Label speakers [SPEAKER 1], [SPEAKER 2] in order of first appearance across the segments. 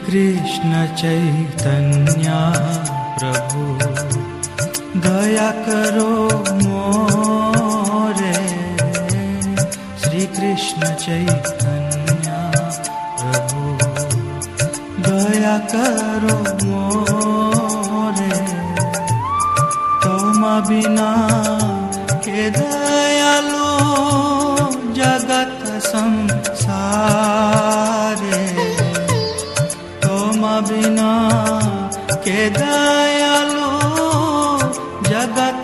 [SPEAKER 1] कृष्ण चैतन्य प्रभु दया करो मोरे श्री कृष्ण चैतन्य प्रभु दया करो मोरे तुम बिना के दयालु जगत संसारे तुम बिना के दयालु जगत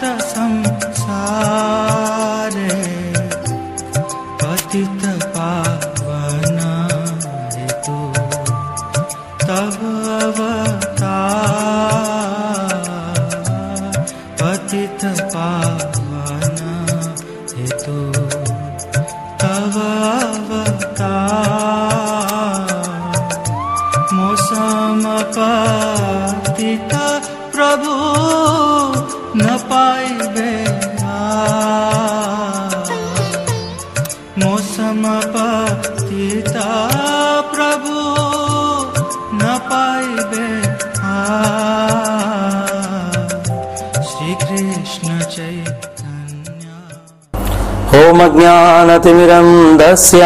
[SPEAKER 1] संसारे पतित पावन हेतु तब अवतार पतित पावन हेतु तब अवतार मौसम पतित प्रभु न पाइबे मौसम पतिता प्रभु न पाइबे श्री कृष्ण चैतन्य
[SPEAKER 2] होमज्ञानतिमिरं दस्य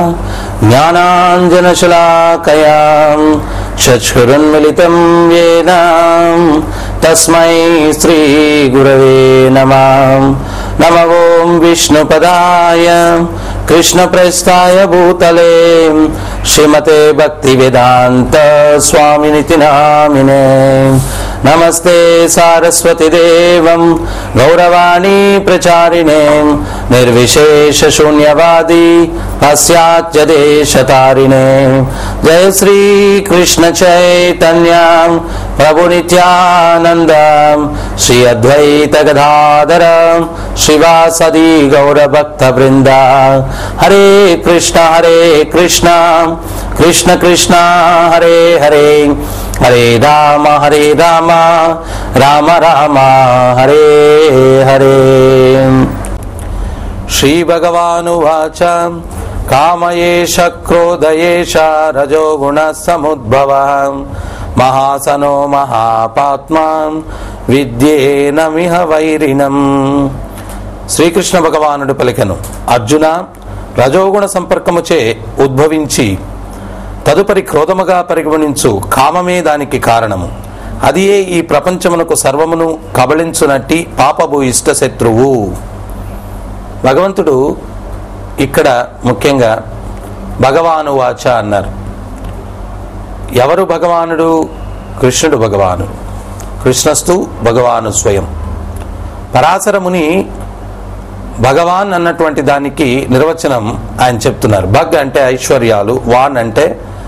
[SPEAKER 2] ज्ञानाञ्जनशलाकया चक्षुरुन्मिलितं येन तस्मै श्रीगुरवे नमः नम ॐ विष्णुपदाय कृष्णप्रेष्ठाय भूतले श्रीमते भक्तिवेदान्त स्वामिनिति नामिने नमस्ते सारस्वतीदेवं गौरवाणी प्रचारिणे निर्विशेषशून्यवादी पाश्चात्यदेशतारिणे जय श्रीकृष्ण चैतन्य प्रभु नित्यानन्द श्री अद्वैत गदाधर शिवासदि गौरभक्तवृन्द हरे कृष्ण हरे कृष्ण कृष्ण कृष्ण हरे हरे हरे राम हरे राम राम राम हरे हरे श्रीभगवानुवाच कामयेष क्रोधयेष रजोगुणसमुद्भवः महासनो महापात्मा విద్యేనమిహ వైరిణం శ్రీకృష్ణ భగవానుడు పలికెను అర్జున రజోగుణ సంపర్కముచే ఉద్భవించి తదుపరి క్రోధముగా పరిగణించు కామమే దానికి కారణము అదియే ఈ ప్రపంచమునకు సర్వమును కబళించునట్టి పాపభూ ఇష్ట శత్రువు భగవంతుడు ఇక్కడ ముఖ్యంగా భగవాను వాచ అన్నారు ఎవరు భగవానుడు కృష్ణుడు భగవాను కృష్ణస్తు భగవాను స్వయం పరాశర ముని భగవాన్ అన్నటువంటి దానికి నిర్వచనం ఆయన చెప్తున్నారు భగ్ అంటే ఐశ్వర్యాలు వాన్ అంటే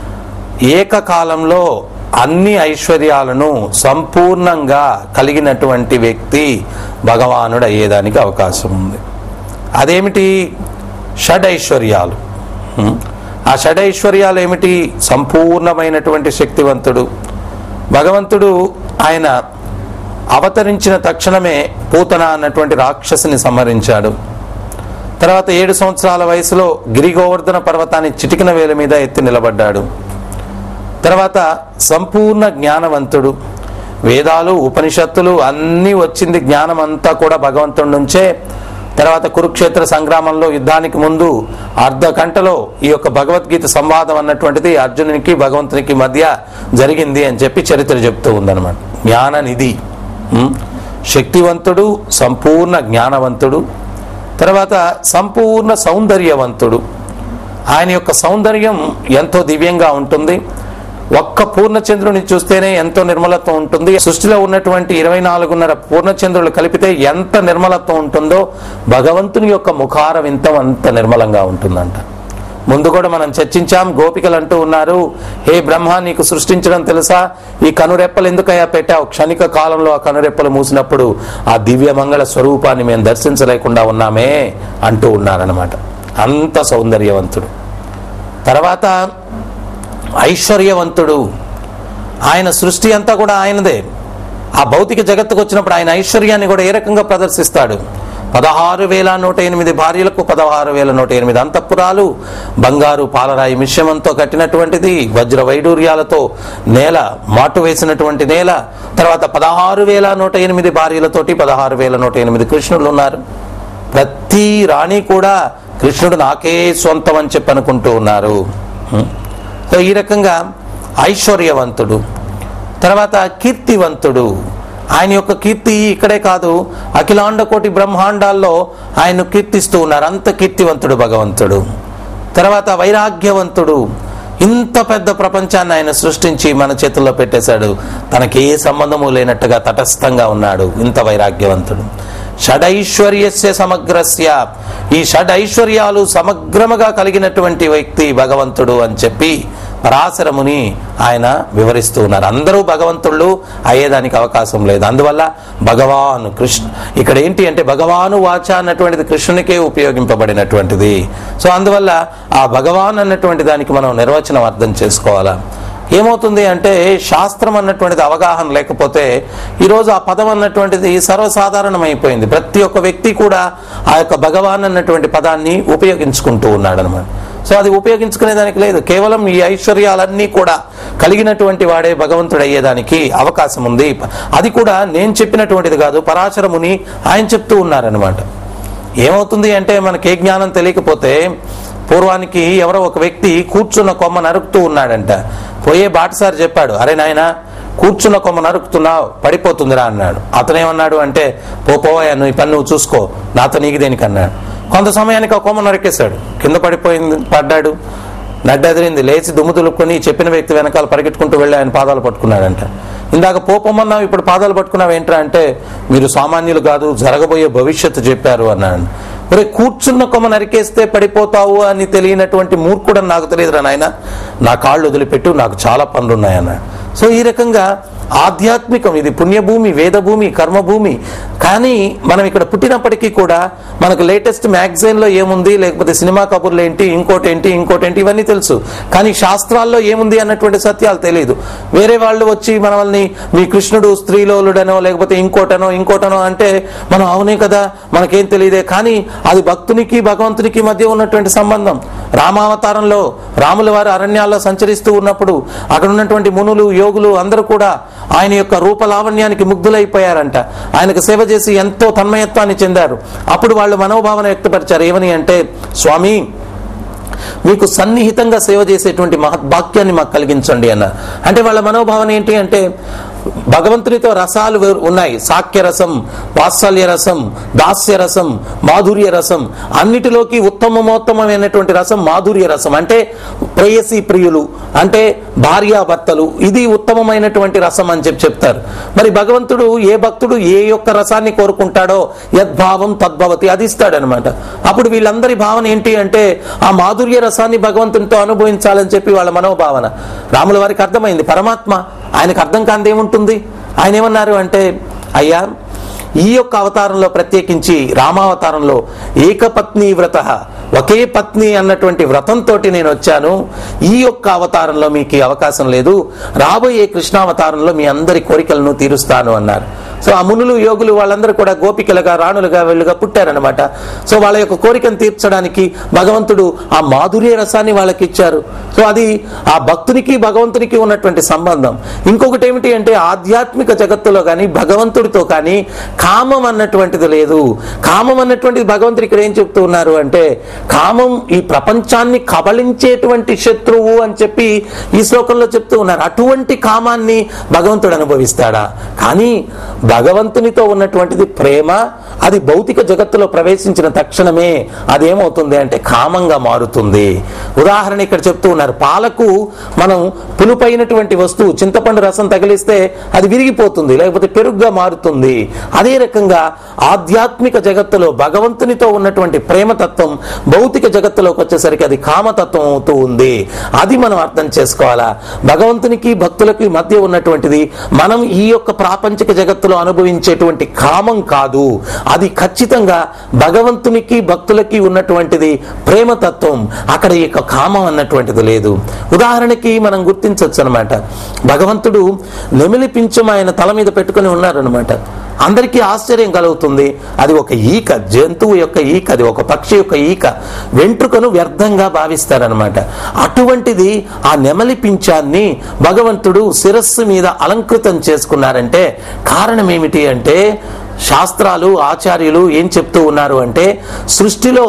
[SPEAKER 2] ఏకకాలంలో అన్ని ఐశ్వర్యాలను సంపూర్ణంగా కలిగినటువంటి వ్యక్తి భగవానుడు అయ్యేదానికి అవకాశం ఉంది అదేమిటి షడ్ ఐశ్వర్యాలు హ్మ్. ఆ షడ్ ఐశ్వర్యాలు ఏమిటి సంపూర్ణమైనటువంటి శక్తివంతుడు భగవంతుడు ఆయన అవతరించిన తక్షణమే పూతన అన్నటువంటి రాక్షసుని సంహరించాడు తర్వాత ఏడు సంవత్సరాల వయసులో గిరిగోవర్ధన పర్వతాన్ని చిటికిన వేల మీద ఎత్తి నిలబడ్డాడు తర్వాత సంపూర్ణ జ్ఞానవంతుడు వేదాలు ఉపనిషత్తులు అన్నీ వచ్చింది జ్ఞానం అంతా కూడా భగవంతుడి నుంచే తర్వాత కురుక్షేత్ర సంగ్రామంలో యుద్ధానికి ముందు అర్ధ గంటలో ఈ యొక్క భగవద్గీత సంవాదం అన్నటువంటిది అర్జునునికి భగవంతునికి మధ్య జరిగింది అని చెప్పి చరిత్ర చెప్తూ ఉందన్నమాట జ్ఞాన నిధి ఉం? శక్తివంతుడు సంపూర్ణ జ్ఞానవంతుడు తర్వాత సంపూర్ణ సౌందర్యవంతుడు ఆయన యొక్క సౌందర్యం ఎంతో దివ్యంగా ఉంటుంది ఒక్క పూర్ణచంద్రుని చూస్తేనే ఎంతో నిర్మలత్వం ఉంటుంది సృష్టిలో ఉన్నటువంటి ఇరవై నాలుగున్నర పూర్ణచంద్రులు కలిపితే ఎంత నిర్మలత్వం ఉంటుందో భగవంతుని యొక్క ముఖార వింతం అంత నిర్మలంగా ఉంటుందంట ముందు కూడా మనం చర్చించాం గోపికలు అంటూ ఉన్నారు హే బ్రహ్మ నీకు సృష్టించడం తెలుసా ఈ కనురెప్పలు ఎందుకయ్యా పెట్టావు క్షణిక కాలంలో ఆ కనురెప్పలు మూసినప్పుడు ఆ దివ్య మంగళ స్వరూపాన్ని మేము దర్శించలేకుండా ఉన్నామే అంటూ ఉన్నారనమాట అంత సౌందర్యవంతుడు తర్వాత ఐశ్వర్యవంతుడు ఆయన సృష్టి అంతా కూడా ఆయనదే ఆ భౌతిక జగత్తుకు వచ్చినప్పుడు ఆయన ఐశ్వర్యాన్ని కూడా ఏ రకంగా ప్రదర్శిస్తాడు పదహారు వేల నూట ఎనిమిది భార్యలకు పదహారు వేల నూట ఎనిమిది అంతఃపురాలు బంగారు పాలరాయి మిశ్రమంతో కట్టినటువంటిది వజ్ర వైడూర్యాలతో నేల మాటు వేసినటువంటి నేల తర్వాత పదహారు వేల నూట ఎనిమిది భార్యలతోటి పదహారు వేల నూట ఎనిమిది కృష్ణులు ఉన్నారు ప్రతి రాణి కూడా కృష్ణుడు నాకే సొంతం అని చెప్పి అనుకుంటూ ఉన్నారు హ్మ్. సో ఈ రకంగా ఐశ్వర్యవంతుడు తర్వాత కీర్తివంతుడు ఆయన యొక్క కీర్తి ఇక్కడే కాదు అఖిలాండ కోటి బ్రహ్మాండాల్లో ఆయన కీర్తిస్తూ ఉన్నారు అంత కీర్తివంతుడు భగవంతుడు తర్వాత వైరాగ్యవంతుడు ఇంత పెద్ద ప్రపంచాన్ని ఆయన సృష్టించి మన చేతుల్లో పెట్టేశాడు తనకి ఏ సంబంధము లేనట్టుగా తటస్థంగా ఉన్నాడు ఇంత వైరాగ్యవంతుడు షడైశ్వర్యస్య సమగ్రస్య ఈ షడ్ ఐశ్వర్యాలు సమగ్రముగా కలిగినటువంటి వ్యక్తి భగవంతుడు అని చెప్పి పరాశరముని ఆయన వివరిస్తూ ఉన్నారు అందరూ భగవంతుళ్ళు అయ్యేదానికి అవకాశం లేదు అందువల్ల భగవాన్ కృష్ణ ఇక్కడ ఏంటి అంటే భగవాను వాచ అన్నటువంటిది కృష్ణునికే ఉపయోగింపబడినటువంటిది సో అందువల్ల ఆ భగవాన్ అన్నటువంటి దానికి మనం నిర్వచనం అర్థం చేసుకోవాలా ఏమవుతుంది అంటే శాస్త్రం అన్నటువంటిది అవగాహన లేకపోతే ఈరోజు ఆ పదం అన్నటువంటిది సర్వసాధారణమైపోయింది ప్రతి ఒక్క వ్యక్తి కూడా ఆ యొక్క భగవాన్ అన్నటువంటి పదాన్ని ఉపయోగించుకుంటూ ఉన్నాడు అనమాట సో అది ఉపయోగించుకునే దానికి లేదు కేవలం ఈ ఐశ్వర్యాలన్నీ కూడా కలిగినటువంటి వాడే భగవంతుడు అయ్యేదానికి అవకాశం ఉంది అది కూడా నేను చెప్పినటువంటిది కాదు పరాశరముని ఆయన చెప్తూ ఉన్నారనమాట ఏమవుతుంది అంటే మనకి ఏ జ్ఞానం తెలియకపోతే పూర్వానికి ఎవరో ఒక వ్యక్తి కూర్చున్న కొమ్మ నరుకుతూ ఉన్నాడంట పోయే బాటసారి చెప్పాడు అరే నాయన కూర్చున్న కొమ్మ నరుకుతున్నావు పడిపోతుందిరా అన్నాడు అతను ఏమన్నాడు అంటే పో పోవయ్యా నువ్వు ఈ పని నువ్వు చూసుకో నాతో నీకు దేనికి అన్నాడు కొంత సమయానికి ఆ కొమ్మ నరికేశాడు కింద పడిపోయింది పడ్డాడు నడ్డెదిరింది లేచి దుమ్ము దులుపుకొని చెప్పిన వ్యక్తి వెనకాల పరిగెట్టుకుంటూ వెళ్ళి ఆయన పాదాలు పట్టుకున్నాడంట ఇందాక పోపమన్నావు ఇప్పుడు పాదాలు పట్టుకున్నావు ఏంట్రా అంటే మీరు సామాన్యులు కాదు జరగబోయే భవిష్యత్తు చెప్పారు అన్నాడు ఒరే కూర్చున్న కొమ్మ నరికేస్తే పడిపోతావు అని తెలియనటువంటి మూర్ఖుడని నాకు తెలియదురా నాయన నా కాళ్ళు వదిలిపెట్టు నాకు చాలా పనులు ఉన్నాయన్నాడు సో ఈ రకంగా ఆధ్యాత్మికం ఇది పుణ్యభూమి వేదభూమి కర్మభూమి కానీ మనం ఇక్కడ పుట్టినప్పటికీ కూడా మనకు లేటెస్ట్ మ్యాగజైన్లో ఏముంది లేకపోతే సినిమా కబుర్లు ఏంటి ఇంకోటి ఏంటి ఇంకోటి ఏంటి ఇవన్నీ తెలుసు కానీ శాస్త్రాల్లో ఏముంది అన్నటువంటి సత్యాలు తెలియదు వేరే వాళ్ళు వచ్చి మనల్ని మీ కృష్ణుడు స్త్రీలోలుడనో లేకపోతే ఇంకోటనో ఇంకోటనో అంటే మనం అవునే కదా మనకేం తెలియదే కానీ అది భక్తునికి భగవంతునికి మధ్య ఉన్నటువంటి సంబంధం రామావతారంలో రాముల వారు అరణ్యాల్లో సంచరిస్తూ ఉన్నప్పుడు అక్కడ ఉన్నటువంటి మునులు యోగులు అందరూ కూడా ఆయన యొక్క రూపలావణ్యానికి ముగ్ధులైపోయారంట ఆయనకు సేవ చేసి ఎంతో తన్మయత్వాన్ని చెందారు అప్పుడు వాళ్ళు మనోభావన వ్యక్తపరిచారు ఏమని అంటే స్వామి మీకు సన్నిహితంగా సేవ చేసేటువంటి మహద్భాగ్యాన్ని మాకు కలిగించండి అన్నారు అంటే వాళ్ళ మనోభావన ఏంటి అంటే భగవంతునితో రసాలు వేరు- ఉన్నాయి సాక్య రసం వాత్సల్య రసం దాస్య రసం మాధుర్య రసం అన్నిటిలోకి ఉత్తమమోత్తమైనటువంటి రసం మాధుర్య రసం అంటే ప్రేయసి ప్రియులు అంటే భార్యాభర్తలు ఇది ఉత్తమమైనటువంటి రసం అని చెప్పి చెప్తారు మరి భగవంతుడు ఏ భక్తుడు ఏ యొక్క రసాన్ని కోరుకుంటాడో యద్భావం తద్భవతి అది ఇస్తాడనమాట అప్పుడు వీళ్ళందరి భావన ఏంటి అంటే ఆ మాధుర్య రసాన్ని భగవంతునితో అనుభవించాలని చెప్పి వాళ్ళ మనోభావన రాముల వారికి అర్థమైంది పరమాత్మ ఆయనకు అర్థం కాంది ఏముంటుంది ఆయన ఏమన్నారు అంటే అయ్యా ఈ యొక్క అవతారంలో ప్రత్యేకించి రామావతారంలో ఏకపత్ని వ్రత ఒకే పత్ని అన్నటువంటి వ్రతంతో నేను వచ్చాను ఈ యొక్క అవతారంలో మీకు ఈ అవకాశం లేదు రాబోయే కృష్ణావతారంలో మీ అందరి కోరికలను తీరుస్తాను అన్నారు సో ఆ మునులు యోగులు వాళ్ళందరూ కూడా గోపికలుగా రాణులుగా వీళ్ళుగా పుట్టారనమాట సో వాళ్ళ యొక్క కోరికను తీర్చడానికి భగవంతుడు ఆ మాధుర్య రసాన్ని వాళ్ళకి ఇచ్చారు సో అది ఆ భక్తునికి భగవంతునికి ఉన్నటువంటి సంబంధం ఇంకొకటి ఏమిటి అంటే ఆధ్యాత్మిక జగత్తులో కానీ భగవంతుడితో కానీ కామం అన్నటువంటిది లేదు కామం అన్నటువంటిది భగవంతుడు ఇక్కడ ఏం చెప్తూ ఉన్నారు అంటే కామం ఈ ప్రపంచాన్ని కబళించేటువంటి శత్రువు అని చెప్పి ఈ శ్లోకంలో చెప్తూ ఉన్నారు అటువంటి కామాన్ని భగవంతుడు అనుభవిస్తాడా కానీ భగవంతునితో ఉన్నటువంటిది ప్రేమ అది భౌతిక జగత్తులో ప్రవేశించిన తక్షణమే అదేమవుతుంది అంటే కామంగా మారుతుంది ఉదాహరణ ఇక్కడ చెప్తూ ఉన్నారు పాలకు మనం పులుపైనటువంటి వస్తువు చింతపండు రసం తగిలిస్తే అది విరిగిపోతుంది లేకపోతే పెరుగుగా మారుతుంది అదే రకంగా ఆధ్యాత్మిక జగత్తులో భగవంతునితో ఉన్నటువంటి ప్రేమతత్వం భౌతిక జగత్తులోకి వచ్చేసరికి అది కామతత్వం అవుతూ ఉంది అది మనం అర్థం చేసుకోవాలా భగవంతునికి భక్తులకి మధ్య ఉన్నటువంటిది మనం ఈ యొక్క ప్రాపంచిక జగత్తులో అనుభవించేటువంటి కామం కాదు అది ఖచ్చితంగా భగవంతునికి భక్తులకి ఉన్నటువంటిది ప్రేమతత్వం అక్కడ ఈ యొక్క కామం అన్నటువంటిది లేదు ఉదాహరణకి మనం గుర్తించవచ్చు అనమాట భగవంతుడు నెమిలి పింఛం ఆయన తల మీద పెట్టుకుని ఉన్నారనమాట అందరికీ ఆశ్చర్యం కలుగుతుంది అది ఒక ఈక జంతువు యొక్క ఈక అది ఒక పక్షి యొక్క ఈక వెంట్రుకను వ్యర్థంగా భావిస్తారనమాట అటువంటిది ఆ నెమలి పింఛాన్ని భగవంతుడు శిరస్సు మీద అలంకృతం చేసుకున్నారంటే కారణం ఏమిటి అంటే శాస్త్రాలు ఆచార్యులు ఏం చెప్తూ ఉన్నారు అంటే సృష్టిలో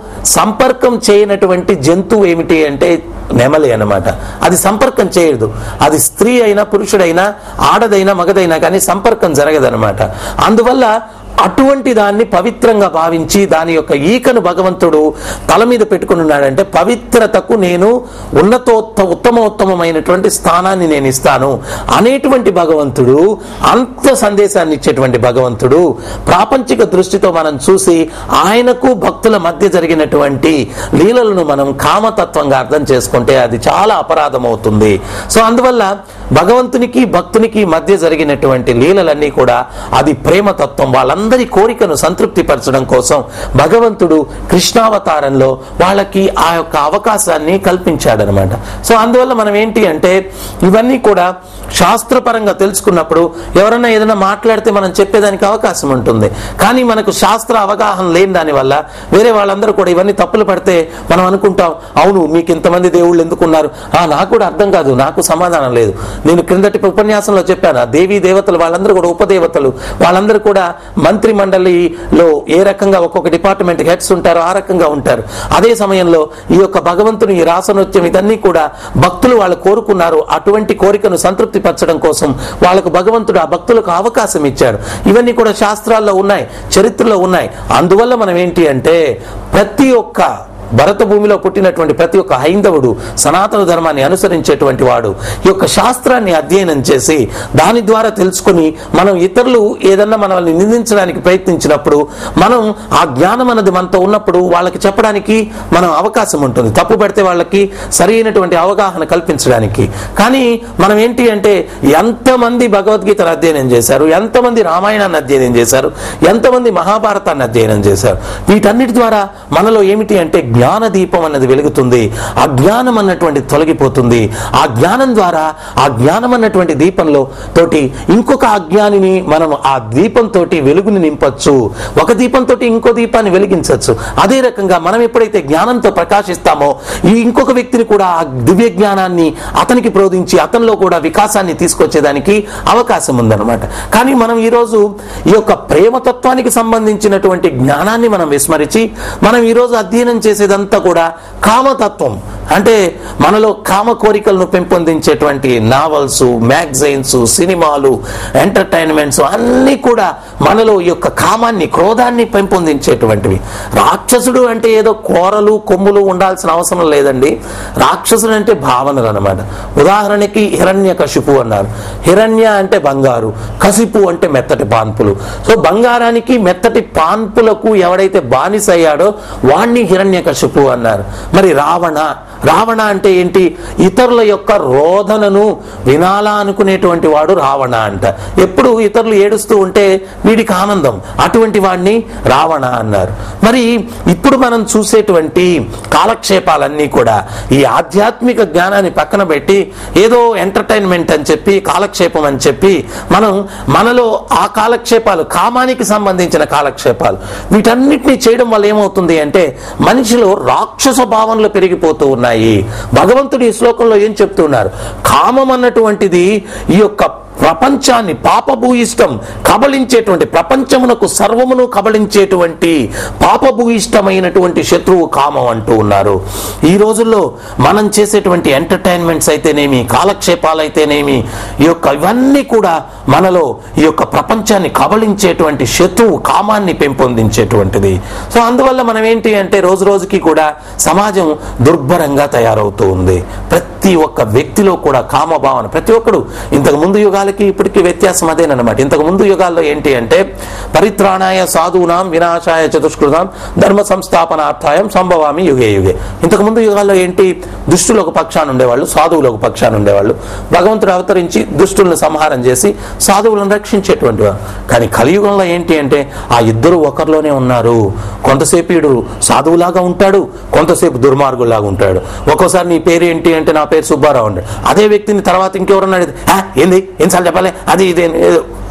[SPEAKER 2] సంపర్కం చేయనటువంటి జంతువు ఏమిటి అంటే నెమలి అన్నమాట అది సంపర్కం చేయదు అది స్త్రీ అయినా పురుషుడైనా ఆడదైనా మగదైనా కానీ సంపర్కం జరగదనమాట అందువల్ల అటువంటి దాన్ని పవిత్రంగా భావించి దాని యొక్క ఈకను భగవంతుడు తల మీద పెట్టుకుని ఉన్నాడంటే పవిత్రతకు నేను ఉన్నతోత్త ఉత్తమోత్తమైనటువంటి స్థానాన్ని నేను ఇస్తాను అనేటువంటి భగవంతుడు అంత సందేశాన్ని ఇచ్చేటువంటి భగవంతుడు ప్రాపంచిక దృష్టితో మనం చూసి ఆయనకు భక్తుల మధ్య జరిగినటువంటి లీలలను మనం కామతత్వంగా అర్థం చేసుకుంటే అది చాలా అపరాధం అవుతుంది సో అందువల్ల భగవంతునికి భక్తునికి మధ్య జరిగినటువంటి లీలలన్నీ కూడా అది ప్రేమతత్వం వాళ్ళందరి కోరికను సంతృప్తిపరచడం కోసం భగవంతుడు కృష్ణావతారంలో వాళ్ళకి ఆ యొక్క అవకాశాన్ని కల్పించాడనమాట సో అందువల్ల మనం ఏంటి అంటే ఇవన్నీ కూడా శాస్త్రపరంగా తెలుసుకున్నప్పుడు ఎవరన్నా ఏదైనా మాట్లాడితే మనం చెప్పేదానికి అవకాశం ఉంటుంది కానీ మనకు శాస్త్ర అవగాహన లేని దానివల్ల వేరే వాళ్ళందరూ కూడా ఇవన్నీ తప్పులు పడితే మనం అనుకుంటాం అవును మీకు ఇంతమంది దేవుళ్ళు ఎందుకున్నారు ఆ నాకు కూడా అర్థం కాదు నాకు సమాధానం లేదు నేను క్రిందటి ఉపన్యాసంలో చెప్పాను ఆ దేవీ దేవతలు వాళ్ళందరూ కూడా ఉపదేవతలు వాళ్ళందరూ కూడా మంత్రి మండలిలో ఏ రకంగా ఒక్కొక్క డిపార్ట్మెంట్ హెడ్స్ ఉంటారో ఆ రకంగా ఉంటారు అదే సమయంలో ఈ యొక్క భగవంతుని ఈ రాసనృత్యం ఇదన్నీ కూడా భక్తులు వాళ్ళు కోరుకున్నారు అటువంటి కోరికను సంతృప్తి పరచడం కోసం వాళ్ళకు భగవంతుడు ఆ భక్తులకు అవకాశం ఇచ్చాడు ఇవన్నీ కూడా శాస్త్రాల్లో ఉన్నాయి చరిత్రలో ఉన్నాయి అందువల్ల మనం ఏంటి అంటే ప్రతి ఒక్క భరత భూమిలో పుట్టినటువంటి ప్రతి ఒక్క హైందవుడు సనాతన ధర్మాన్ని అనుసరించేటువంటి వాడు ఈ యొక్క శాస్త్రాన్ని అధ్యయనం చేసి దాని ద్వారా తెలుసుకుని మనం ఇతరులు ఏదన్నా మనల్ని నిందించడానికి ప్రయత్నించినప్పుడు మనం ఆ జ్ఞానం అన్నది మనతో ఉన్నప్పుడు వాళ్ళకి చెప్పడానికి మనం అవకాశం ఉంటుంది తప్పు పడితే వాళ్ళకి సరి అయినటువంటి అవగాహన కల్పించడానికి కానీ మనం ఏంటి అంటే ఎంతమంది భగవద్గీతను అధ్యయనం చేశారు ఎంతమంది రామాయణాన్ని అధ్యయనం చేశారు ఎంతమంది మహాభారతాన్ని అధ్యయనం చేశారు వీటన్నిటి ద్వారా మనలో ఏమిటి అంటే జ్ఞాన దీపం అన్నది వెలుగుతుంది అజ్ఞానం అన్నటువంటి తొలగిపోతుంది ఆ జ్ఞానం ద్వారా ఆ జ్ఞానం అన్నటువంటి దీపంలో తోటి ఇంకొక అజ్ఞానిని మనం ఆ దీపంతో వెలుగుని నింపొచ్చు ఒక దీపంతో ఇంకో దీపాన్ని వెలిగించవచ్చు అదే రకంగా మనం ఎప్పుడైతే జ్ఞానంతో ప్రకాశిస్తామో ఈ ఇంకొక వ్యక్తిని కూడా ఆ దివ్య జ్ఞానాన్ని అతనికి ప్రోధించి అతనిలో కూడా వికాసాన్ని తీసుకొచ్చేదానికి అవకాశం ఉందన్నమాట కానీ మనం ఈరోజు ఈ యొక్క ప్రేమతత్వానికి సంబంధించినటువంటి జ్ఞానాన్ని మనం విస్మరించి మనం ఈరోజు అధ్యయనం చేసేదంతా కూడా కామతత్వం అంటే మనలో కామ కోరికలను పెంపొందించేటువంటి నావల్స్ మ్యాగజైన్స్ సినిమాలు ఎంటర్టైన్మెంట్స్ అన్నీ కూడా మనలో ఈ యొక్క కామాన్ని క్రోధాన్ని పెంపొందించేటువంటివి రాక్షసుడు అంటే ఏదో కోరలు కొమ్ములు ఉండాల్సిన అవసరం లేదండి రాక్షసుడు అంటే భావనలు అనమాట ఉదాహరణకి హిరణ్య కశిపు అన్నారు హిరణ్య అంటే బంగారు కసిపు అంటే మెత్తటి పాన్పులు సో బంగారానికి మెత్తటి పాన్పులకు ఎవడైతే బానిస అయ్యాడో వాణ్ణి హిరణ్య కశిపు అన్నారు మరి రావణ రావణ అంటే ఏంటి ఇతరుల యొక్క రోధనను వినాలా అనుకునేటువంటి వాడు రావణ అంట ఎప్పుడు ఇతరులు ఏడుస్తూ ఉంటే వీడికి ఆనందం అటువంటి వాడిని రావణ అన్నారు మరి ఇప్పుడు మనం చూసేటువంటి కాలక్షేపాలన్నీ కూడా ఈ ఆధ్యాత్మిక జ్ఞానాన్ని పక్కన పెట్టి ఏదో ఎంటర్టైన్మెంట్ అని చెప్పి కాలక్షేపం అని చెప్పి మనం మనలో ఆ కాలక్షేపాలు కామానికి సంబంధించిన కాలక్షేపాలు వీటన్నిటిని చేయడం వల్ల ఏమవుతుంది అంటే మనిషిలో రాక్షస భావనలు పెరిగిపోతూ ఉన్నాయి భగవంతుడు ఈ శ్లోకంలో ఏం చెప్తున్నారు కామం అన్నటువంటిది ఈ యొక్క ప్రపంచాన్ని పాపభూయిష్టం కబళించేటువంటి ప్రపంచమునకు సర్వమును కబళించేటువంటి పాపభూయిష్టమైనటువంటి శత్రువు కామం అంటూ ఉన్నారు ఈ రోజుల్లో మనం చేసేటువంటి ఎంటర్టైన్మెంట్స్ అయితేనేమి కాలక్షేపాలు అయితేనేమి ఈ యొక్క ఇవన్నీ కూడా మనలో ఈ యొక్క ప్రపంచాన్ని కబళించేటువంటి శత్రువు కామాన్ని పెంపొందించేటువంటిది సో అందువల్ల మనం ఏంటి అంటే రోజు రోజుకి కూడా సమాజం దుర్భరంగా తయారవుతూ ఉంది ప్రతి ఒక్క వ్యక్తిలో కూడా కామభావన ప్రతి ఒక్కడు ఇంతకు ముందు యుగాలకి ఇప్పటికి వ్యత్యాసం అదేనమాట ఇంతకు ముందు యుగాల్లో ఏంటి అంటే పరిత్రాణాయ సాధూనాం వినాశాయ చతుష్కృతాం ధర్మ సంస్థాపనార్థాయం సంభవామి యుగే యుగే ఇంతకు ముందు యుగాల్లో ఏంటి దుష్టులు ఒక పక్షాన ఉండేవాళ్ళు సాధువులు ఒక పక్షాన ఉండేవాళ్ళు భగవంతుడు అవతరించి దుష్టులను సంహారం చేసి సాధువులను రక్షించేటువంటి వారు కానీ కలియుగంలో ఏంటి అంటే ఆ ఇద్దరు ఒకరిలోనే ఉన్నారు కొంతసేపు వీడు సాధువులాగా ఉంటాడు కొంతసేపు దుర్మార్గులాగా ఉంటాడు ఒక్కోసారి నీ పేరు ఏంటి అంటే నా పేరు సుబ్బారావు అంటాడు అదే వ్యక్తిని తర్వాత ఇంకెవరన్నా అడిగితే "ఆ, ఏంది ఎన్నిసార్లు చెప్పాలి అది ఇది అని ఏదో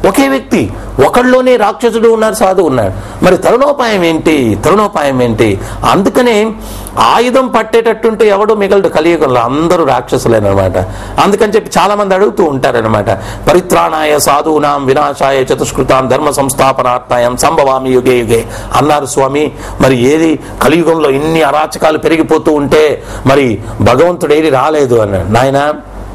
[SPEAKER 2] ఒకే వ్యక్తి ఒకళ్ళలోనే రాక్షసుడు ఉన్నారు సాధువు ఉన్నాడు మరి తరుణోపాయం ఏంటి తరుణోపాయం ఏంటి అందుకనే ఆయుధం పట్టేటట్టుంటే ఎవడు మిగలడు కలియుగంలో అందరూ రాక్షసులేనమాట అందుకని చెప్పి చాలా మంది అడుగుతూ ఉంటారనమాట పరిత్రాణాయ సాధూనాం వినాశాయ చతుష్కృతాం ధర్మ సంస్థాపనార్థాయం సంభవామి యుగే యుగే అన్నారు స్వామి మరి ఏది కలియుగంలో ఇన్ని అరాచకాలు పెరిగిపోతూ ఉంటే మరి భగవంతుడేది రాలేదు అన్నాడు నాయనా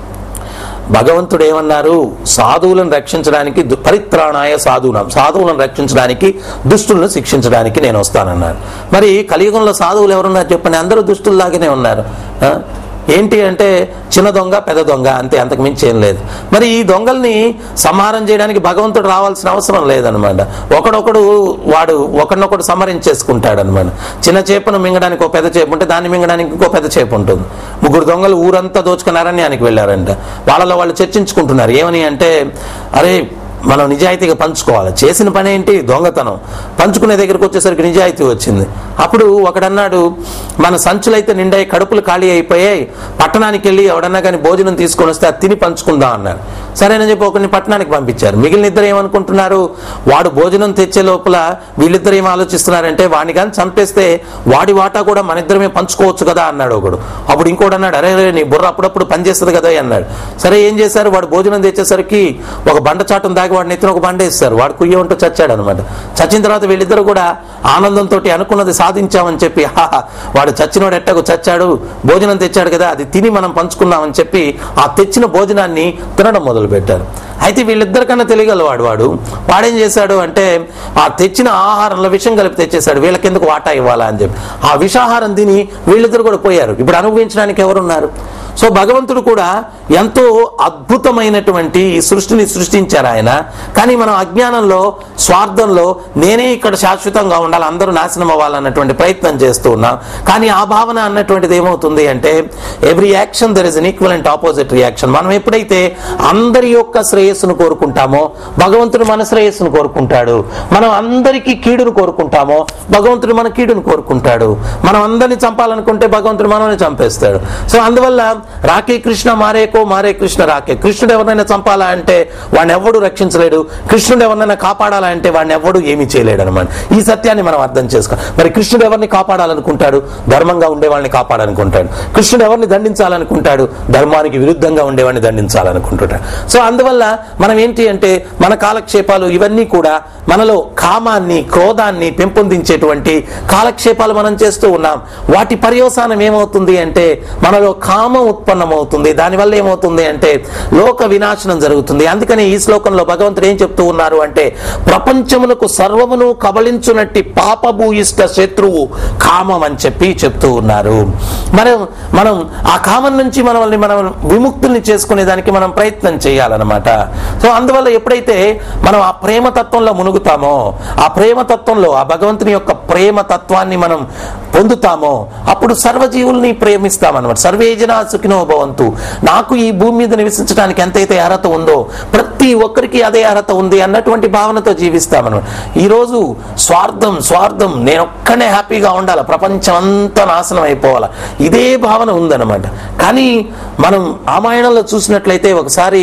[SPEAKER 2] భగవంతుడు ఏమన్నారు సాధువులను రక్షించడానికి దు- పరిత్రాణాయ సాధువునం సాధువులను రక్షించడానికి దుష్టులను శిక్షించడానికి నేను వస్తానన్నాను మరి కలియుగంలో సాధువులు ఎవరున్నారు చెప్పండి అందరూ దుష్టుల్లాగానే ఉన్నారు ఆ? ఏంటి అంటే చిన్న దొంగ పెద్ద దొంగ అంతే అంతకు మించి ఏం లేదు మరి ఈ దొంగల్ని సంహారం చేయడానికి భగవంతుడు రావాల్సిన అవసరం లేదనమాట ఒకడొకడు వాడు ఒకడినొకడు సంహరించేసుకుంటాడు అనమాట చిన్న చేపను మింగడానికి ఒక పెద్ద చేప ఉంటే దాన్ని మింగడానికి ఇంకో పెద్ద చేప ఉంటుంది ముగ్గురు దొంగలు ఊరంతా దోచుకుని అరణ్యానికి వెళ్ళారంట వాళ్ళలో వాళ్ళు చర్చించుకుంటున్నారు ఏమని అంటే అరే మనం నిజాయితీగా పంచుకోవాలి చేసిన పని ఏంటి దొంగతనం పంచుకునే దగ్గరికి వచ్చేసరికి నిజాయితీ వచ్చింది అప్పుడు ఒకడన్నాడు మన సంచులైతే నిండాయి కడుపులు ఖాళీ అయిపోయాయి పట్టణానికి వెళ్ళి ఎవడన్నా కానీ భోజనం తీసుకొని వస్తే అది తిని పంచుకుందాం అన్నాడు సరేనని చెప్పి ఒకరిని పట్టణానికి పంపించారు మిగిలిన ఇద్దరు ఏమనుకుంటున్నారు వాడు భోజనం తెచ్చే లోపల వీళ్ళిద్దరు ఏం ఆలోచిస్తున్నారంటే వాడిని కానీ చంపేస్తే వాడి వాటా కూడా మన ఇద్దరమే పంచుకోవచ్చు కదా అన్నాడు ఒకడు అప్పుడు ఇంకోటి అన్నాడు అరే అరే నీ బుర్ర అప్పుడప్పుడు పనిచేస్తుంది కదా అన్నాడు సరే ఏం చేశారు వాడు భోజనం తెచ్చేసరికి ఒక బండ చాటం దాకా వాడిని ఎత్తున ఒక బండ వేస్తారు వాడు కుయ్య ఉంటూ చచ్చాడు అనమాట చచ్చిన తర్వాత వీళ్ళిద్దరు కూడా ఆనందంతో అనుకున్నది సాధించామని చెప్పి "హాహా, వాడు చచ్చినోడు ఎట్టకు చచ్చాడు భోజనం తెచ్చాడు కదా అది తిని మనం పంచుకుందామని చెప్పి ఆ తెచ్చిన భోజనాన్ని తినడం మొదలు పెట్టారు అయితే వీళ్ళిద్దరికన్నా తెలియగలవాడు వాడు వాడేం చేశాడు అంటే ఆ తెచ్చిన ఆహారంలో విషం కలిపి తెచ్చేశాడు వీళ్ళకెందుకు వాటా ఇవ్వాలా అని చెప్పి ఆ విషాహారం తిని వీళ్ళిద్దరు కూడా పోయారు ఇప్పుడు అనుభవించడానికి ఎవరున్నారు సో భగవంతుడు కూడా ఎంతో అద్భుతమైనటువంటి ఈ సృష్టిని సృష్టించారు ఆయన కానీ మనం అజ్ఞానంలో స్వార్థంలో నేనే ఇక్కడ శాశ్వతంగా ఉండాలి అందరూ నాశనం అవ్వాలన్నటువంటి ప్రయత్నం చేస్తూ ఉన్నాం కానీ ఆ భావన అన్నటువంటిది ఏమవుతుంది అంటే every action there is an equivalent opposite reaction మనం ఎప్పుడైతే అందరి యొక్క శ్రేయస్సును కోరుకుంటామో భగవంతుడు మన శ్రేయస్సును కోరుకుంటాడు మనం అందరికీ కీడును కోరుకుంటామో భగవంతుడు మన కీడును కోరుకుంటాడు మనం అందరిని చంపాలనుకుంటే భగవంతుడు మనల్ని చంపేస్తాడు సో అందువల్ల రాకే కృష్ణ మారేకో మారే కృష్ణ రాకే కృష్ణుడు ఎవరినైనా చంపాలా అంటే వాడిని ఎవడు రక్షించలేడు కృష్ణుడు ఎవరినైనా కాపాడాలా అంటే వాడిని ఎవడు ఏమీ చేయలేడు అనమాట ఈ సత్యాన్ని మనం అర్థం చేసుకో మరి కృష్ణుడు ఎవరిని కాపాడాలనుకుంటాడు ధర్మంగా ఉండే వాళ్ళని కాపాడాలనుకుంటాడు కృష్ణుడు ఎవరిని దండించాలనుకుంటాడు ధర్మానికి విరుద్ధంగా ఉండేవాడిని దండించాలనుకుంటుంటాడు సో అందువల్ల మనం ఏంటి అంటే మన కాలక్షేపాలు ఇవన్నీ కూడా మనలో కామాన్ని క్రోధాన్ని పెంపొందించేటువంటి కాలక్షేపాలు మనం చేస్తూ ఉన్నాం వాటి పర్యవసానం ఏమవుతుంది అంటే మనలో కామం ఉత్పన్నమవుతుంది దానివల్ల ఏమవుతుంది అంటే లోక వినాశనం జరుగుతుంది అందుకని ఈ శ్లోకంలో భగవంతుడు ఏం చెప్తూ ఉన్నారు అంటే ప్రపంచమునకు సర్వమును కబళించునట్టి పాపభూయిష్ట శత్రువు కామం అని చెప్పి చెప్తూ ఉన్నారు మనం మనం ఆ కామం నుంచి మనల్ని మనం విముక్తుల్ని చేసుకునే దానికి మనం ప్రయత్నం చేయాలన్నమాట సో అందువల్ల ఎప్పుడైతే మనం ఆ ప్రేమ తత్వంలో మునుగుతామో ఆ ప్రేమ తత్వంలో ఆ భగవంతుని యొక్క ప్రేమ తత్వాన్ని మనం పొందుతామో అప్పుడు సర్వజీవుల్ని ప్రేమిస్తామన్నమాట సర్వే జనా సుఖినో భవంతు నాకు ఈ భూమి మీద నివసించడానికి ఎంతైతే అర్హత ఉందో ప్రతి ఒక్కరికి అదే అర్హత ఉంది అన్నటువంటి భావనతో జీవిస్తామన్నమాట ఈరోజు స్వార్థం స్వార్థం నేను ఒక్కనే హ్యాపీగా ఉండాలి ప్రపంచం అంతా నాశనం అయిపోవాలా ఇదే భావన ఉందన్నమాట కానీ మనం రామాయణంలో చూసినట్లయితే ఒకసారి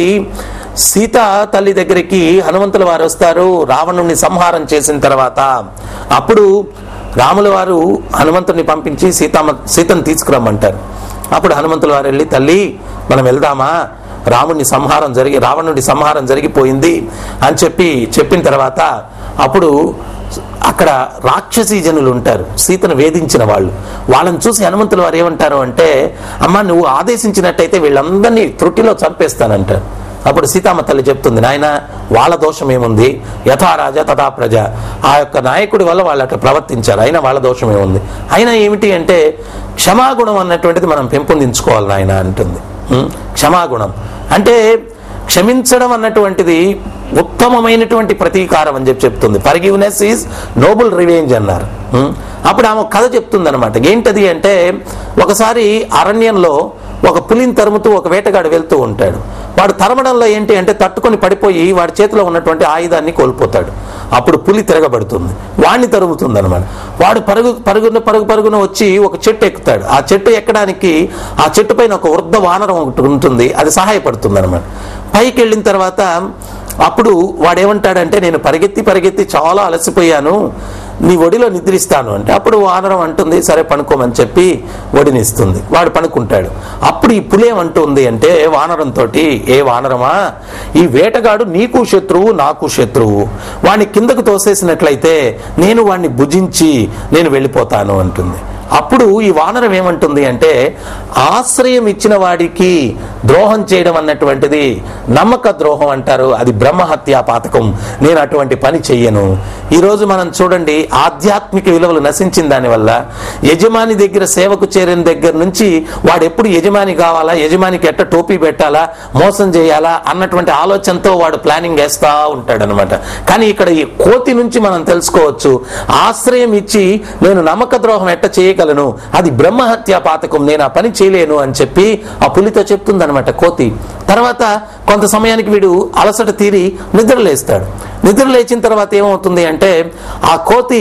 [SPEAKER 2] సీత తల్లి దగ్గరికి హనుమంతుల వారు వస్తారు రావణుణ్ణి సంహారం చేసిన తర్వాత అప్పుడు రాముల వారు హనుమంతుడిని పంపించి సీతమ్మ సీతను తీసుకురమ్మంటారు అప్పుడు హనుమంతుల వారు వెళ్ళి తల్లి మనం వెళ్దామా రాముడిని సంహారం జరిగి రావణుడి సంహారం జరిగిపోయింది అని చెప్పి చెప్పిన తర్వాత అప్పుడు అక్కడ రాక్షసీ జనులు ఉంటారు సీతను వేధించిన వాళ్ళు వాళ్ళని చూసి హనుమంతుల వారు ఏమంటారు అంటే అమ్మ నువ్వు ఆదేశించినట్టయితే వీళ్ళందరినీ త్రుటిలో చంపేస్తానంటారు అప్పుడు సీతామ్మ తల్లి చెప్తుంది నాయన వాళ్ళ దోషం ఏముంది యథా రాజా తథా ప్రజ ఆ యొక్క నాయకుడి వల్ల వాళ్ళు అట్లా ప్రవర్తించారు అయినా వాళ్ళ దోషం ఏముంది అయినా ఏమిటి అంటే క్షమాగుణం అన్నటువంటిది మనం పెంపొందించుకోవాలి నాయన అంటుంది ఉం? క్షమాగుణం అంటే క్షమించడం అన్నటువంటిది ఉత్తమమైనటువంటి ప్రతీకారం అని చెప్పి చెప్తుంది ఫర్గివ్నెస్ ఈజ్ నోబుల్ రివెంజ్ అన్నారు ఉం? అప్పుడు ఆమె ఒక కథ చెప్తుంది అనమాట ఏంటది అంటే ఒకసారి అరణ్యంలో ఒక పులిని తరుముతూ ఒక వేటగాడు వెళ్తూ ఉంటాడు వాడు తరమడంలో ఏంటి అంటే తట్టుకొని పడిపోయి వాడి చేతిలో ఉన్నటువంటి ఆయుధాన్ని కోల్పోతాడు అప్పుడు పులి తిరగబడుతుంది వాడిని తరుగుతుంది అనమాట వాడు పరుగు పరుగున పరుగు పరుగున వచ్చి ఒక చెట్టు ఎక్కుతాడు ఆ చెట్టు ఎక్కడానికి ఆ చెట్టు పైన ఒక వృద్ధ వానరం ఒకటి ఉంటుంది అది సహాయపడుతుంది అనమాట పైకి వెళ్ళిన తర్వాత అప్పుడు వాడేమంటాడంటే నేను పరిగెత్తి పరిగెత్తి చాలా అలసిపోయాను నీ ఒడిలో నిద్రిస్తాను అంటే అప్పుడు వానరం అంటుంది సరే పనుకోమని చెప్పి ఒడినిస్తుంది వాడు పనుకుంటాడు అప్పుడు ఈ పులి ఏమంటుంది అంటే వానరంతో ఏ వానరమా ఈ వేటగాడు నీకు శత్రువు నాకు శత్రువు వాడిని కిందకు తోసేసినట్లయితే నేను వాడిని భుజించి నేను వెళ్ళిపోతాను అంటుంది అప్పుడు ఈ వానరం ఏమంటుంది అంటే ఆశ్రయం ఇచ్చిన వాడికి ద్రోహం చేయడం అన్నటువంటిది నమ్మక ద్రోహం అంటారు అది బ్రహ్మహత్యా పాతకం నేను అటువంటి పని చెయ్యను ఈరోజు మనం చూడండి ఆధ్యాత్మిక విలువలు నశించిన దానివల్ల యజమాని దగ్గర సేవకు చేరిన దగ్గర నుంచి వాడు ఎప్పుడు యజమాని కావాలా యజమానికి ఎట్ట టోపీ పెట్టాలా మోసం చేయాలా అన్నటువంటి ఆలోచనతో వాడు ప్లానింగ్ వేస్తా ఉంటాడు అనమాట కానీ ఇక్కడ ఈ కోతి నుంచి మనం తెలుసుకోవచ్చు ఆశ్రయం ఇచ్చి నేను నమ్మక ద్రోహం ఎట్ట చేయగలను అది బ్రహ్మహత్యా పాతకం నేను ఆ పని చేయలేను అని చెప్పి ఆ పులితో చెప్తుందనమాట కోతి తర్వాత కొంత సమయానికి వీడు అలసట తీరి నిద్రలేస్తాడు నిద్ర లేచిన తర్వాత ఏమవుతుంది అంటే ఆ కోతి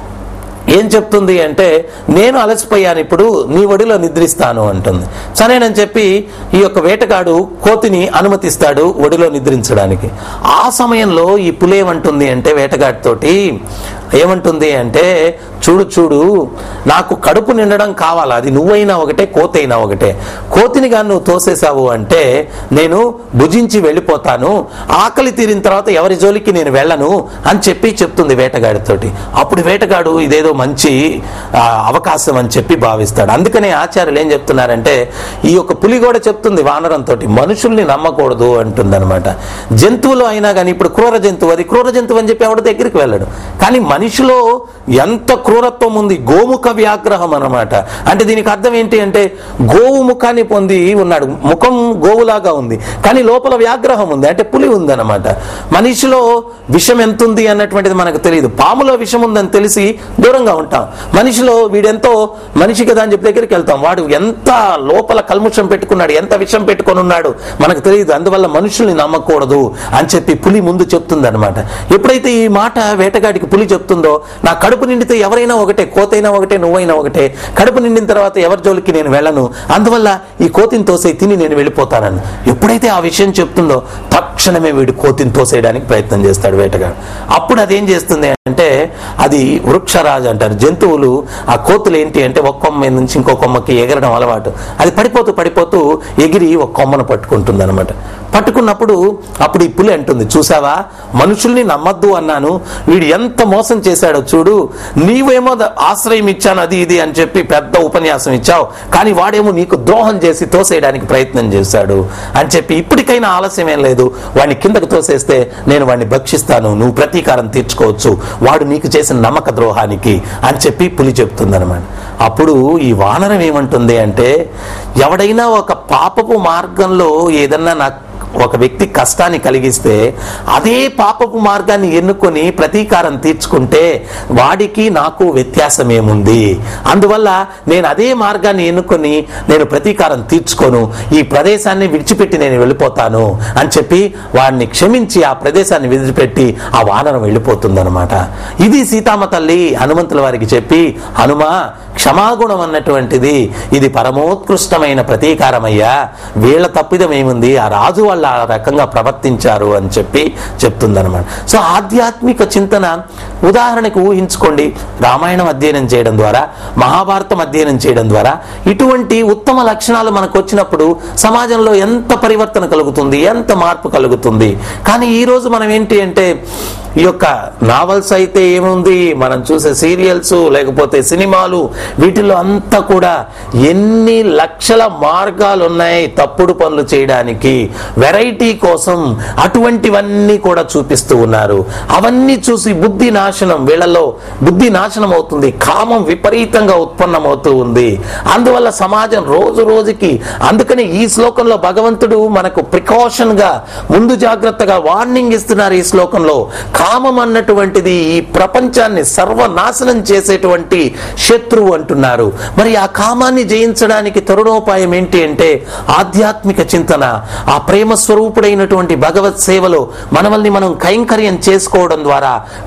[SPEAKER 2] ఏం చెప్తుంది అంటే నేను అలసిపోయాను ఇప్పుడు నీ ఒడిలో నిద్రిస్తాను అంటుంది సరేనని చెప్పి ఈ యొక్క వేటగాడు కోతిని అనుమతిస్తాడు ఒడిలో నిద్రించడానికి ఆ సమయంలో ఈ పులేమంటుంది అంటే వేటగాడితోటి ఏమంటుంది అంటే చూడు చూడు నాకు కడుపు నిండడం కావాలా అది నువ్వైనా ఒకటే కోతైనా ఒకటే కోతిని కానీ నువ్వు తోసేసావు అంటే నేను భుజించి వెళ్ళిపోతాను ఆకలి తీరిన తర్వాత ఎవరి జోలికి నేను వెళ్ళను అని చెప్పి చెప్తుంది వేటగాడితోటి అప్పుడు వేటగాడు ఇదేదో మంచి ఆ, అవకాశం అని చెప్పి భావిస్తాడు అందుకనే ఆచార్యులు ఏం చెప్తున్నారంటే ఈ యొక్క పులి కూడా చెప్తుంది వానరంతో మనుషుల్ని నమ్మకూడదు అంటుందన్నమాట జంతువులు అయినా కానీ ఇప్పుడు క్రూర జంతువు అది క్రూర జంతువు అని చెప్పి ఎవరి దగ్గరికి వెళ్ళడు కానీ మనిషిలో ఎంత క్రూరత్వం ఉంది గోముఖ వ్యాగ్రహం అన్నమాట అంటే దీనికి అర్థం ఏంటి అంటే గోవు ముఖాన్ని పొంది ఉన్నాడు ముఖం గోవులాగా ఉంది కానీ లోపల వ్యాగ్రహం ఉంది అంటే పులి ఉందన్నమాట మనిషిలో విషం ఎంత ఉంది అన్నటువంటిది మనకు తెలియదు పాములో విషం ఉందని తెలిసి దూరంగా ఉంటాం మనిషిలో వీడెంతో మనిషి కదా అని చెప్పి దగ్గరికి వెళ్తాం వాడు ఎంత లోపల కల్ముషం పెట్టుకున్నాడు ఎంత విషం పెట్టుకొని ఉన్నాడు మనకు తెలియదు అందువల్ల మనుషుల్ని నమ్మకూడదు అని చెప్పి పులి ముందు చెప్తుంది అనమాట ఎప్పుడైతే ఈ మాట వేటగాడికి పులి చెప్తుందో నా కడుపు నిండితే ఎవరైనా ఒకటే కోతైనా ఒకటే నువ్వైనా ఒకటే కడుపు నిండిన తర్వాత ఎవరి జోలికి నేను వెళ్ళను అందువల్ల ఈ కోతిని తోసే తిని నేను వెళ్ళిపోతానని ఎప్పుడైతే ఆ విషయం చెప్తుందో తక్షణమే వీడు కోతిని తోసేయడానికి ప్రయత్నం చేస్తాడు వేటగాడు అప్పుడు అదేం చేస్తుంది అంటే అది వృక్షరాజు అంటారు జంతువులు ఆ కోతులు ఏంటి అంటే ఒక కొమ్మ మీద నుంచి ఇంకో కొమ్మకి ఎగరడం అలవాటు అది పడిపోతూ పడిపోతూ ఎగిరి ఒక కొమ్మను పట్టుకుంటుంది అనమాట పట్టుకున్నప్పుడు అప్పుడు ఈ పులి అంటుంది చూసావా మనుషుల్ని నమ్మద్దు అన్నాను వీడు ఎంత మోసం చేశాడో చూడు నీవేమో ద- ఆశ్రయం ఇచ్చాను అది ఇది అని చెప్పి పెద్ద ఉపన్యాసం ఇచ్చావు కానీ వాడేమో నీకు ద్రోహం చేసి తోసేయడానికి ప్రయత్నం చేశాడు అని చెప్పి ఇప్పటికైనా ఆలస్యం ఏం లేదు వాడిని కిందకు తోసేస్తే నేను వాడిని భక్షిస్తాను నువ్వు ప్రతీకారం తీర్చుకోవచ్చు వాడు నీకు చేసిన నమ్మక ద్రోహానికి అని చెప్పి పులి చెప్తుందన్నమాట అప్పుడు ఈ వానరం ఏమంటుంది అంటే ఎవడైనా ఒక పాపపు మార్గంలో ఏదన్నా నాకు ఒక వ్యక్తి కష్టాన్ని కలిగిస్తే అదే పాపపు మార్గాన్ని ఎన్నుకొని ప్రతీకారం తీర్చుకుంటే వాడికి నాకు వ్యత్యాసం ఏముంది అందువల్ల నేను అదే మార్గాన్ని ఎన్నుకొని నేను ప్రతీకారం తీర్చుకోను ఈ ప్రదేశాన్ని విడిచిపెట్టి నేను వెళ్ళిపోతాను అని చెప్పి వాడిని క్షమించి ఆ ప్రదేశాన్ని విడిచిపెట్టి ఆ వానరం వెళ్ళిపోతుందన్నమాట ఇది సీతామ తల్లి హనుమంతుల వారికి చెప్పి హనుమా క్షమాగుణం అన్నటువంటిది ఇది పరమోత్కృష్టమైన ప్రతీకారమయ్యా వీళ్ళ తప్పిదం ఏముంది ఆ రాజు వాళ్ళు ఆ రకంగా ప్రవర్తించారు అని చెప్పి చెప్తుందన్నమాట సో ఆధ్యాత్మిక చింతన ఉదాహరణకు ఊహించుకోండి రామాయణం అధ్యయనం చేయడం ద్వారా మహాభారతం అధ్యయనం చేయడం ద్వారా ఇటువంటి ఉత్తమ లక్షణాలు మనకు వచ్చినప్పుడు సమాజంలో ఎంత పరివర్తన కలుగుతుంది ఎంత మార్పు కలుగుతుంది కానీ ఈ రోజు మనం ఏంటి అంటే ఈ యొక్క నావల్స్ అయితే ఏముంది మనం చూసే సీరియల్స్ లేకపోతే సినిమాలు వీటిల్లో అంతా కూడా ఎన్ని లక్షల మార్గాలు ఉన్నాయి తప్పుడు పనులు చేయడానికి వెరైటీ కోసం అటువంటివన్నీ కూడా చూపిస్తూ ఉన్నారు అవన్నీ చూసి బుద్ధి నాశనం వీళ్ళలో బుద్ధి నాశనం అవుతుంది కామం విపరీతంగా ఉత్పన్నమవుతూ ఉంది అందువల్ల సమాజం రోజు రోజుకి అందుకని ఈ శ్లోకంలో భగవంతుడు మనకు ప్రికాషన్ గా ముందు జాగ్రత్తగా వార్నింగ్ ఇస్తున్నారు ఈ శ్లోకంలో కామం అన్నటువంటిది ఈ ప్రపంచాన్ని సర్వనాశనం చేసేటువంటి శత్రువు అంటున్నారు మరి ఆ కామాన్ని జయించడానికి తరుణోపాయం ఏంటి అంటే ఆధ్యాత్మిక చింతన ఆ ప్రేమ స్వరూపుడైనటువంటి భగవత్ సేవలో మనల్ని మనం కైంకర్యం చేసుకోవడం ద్వారా కామాన్ని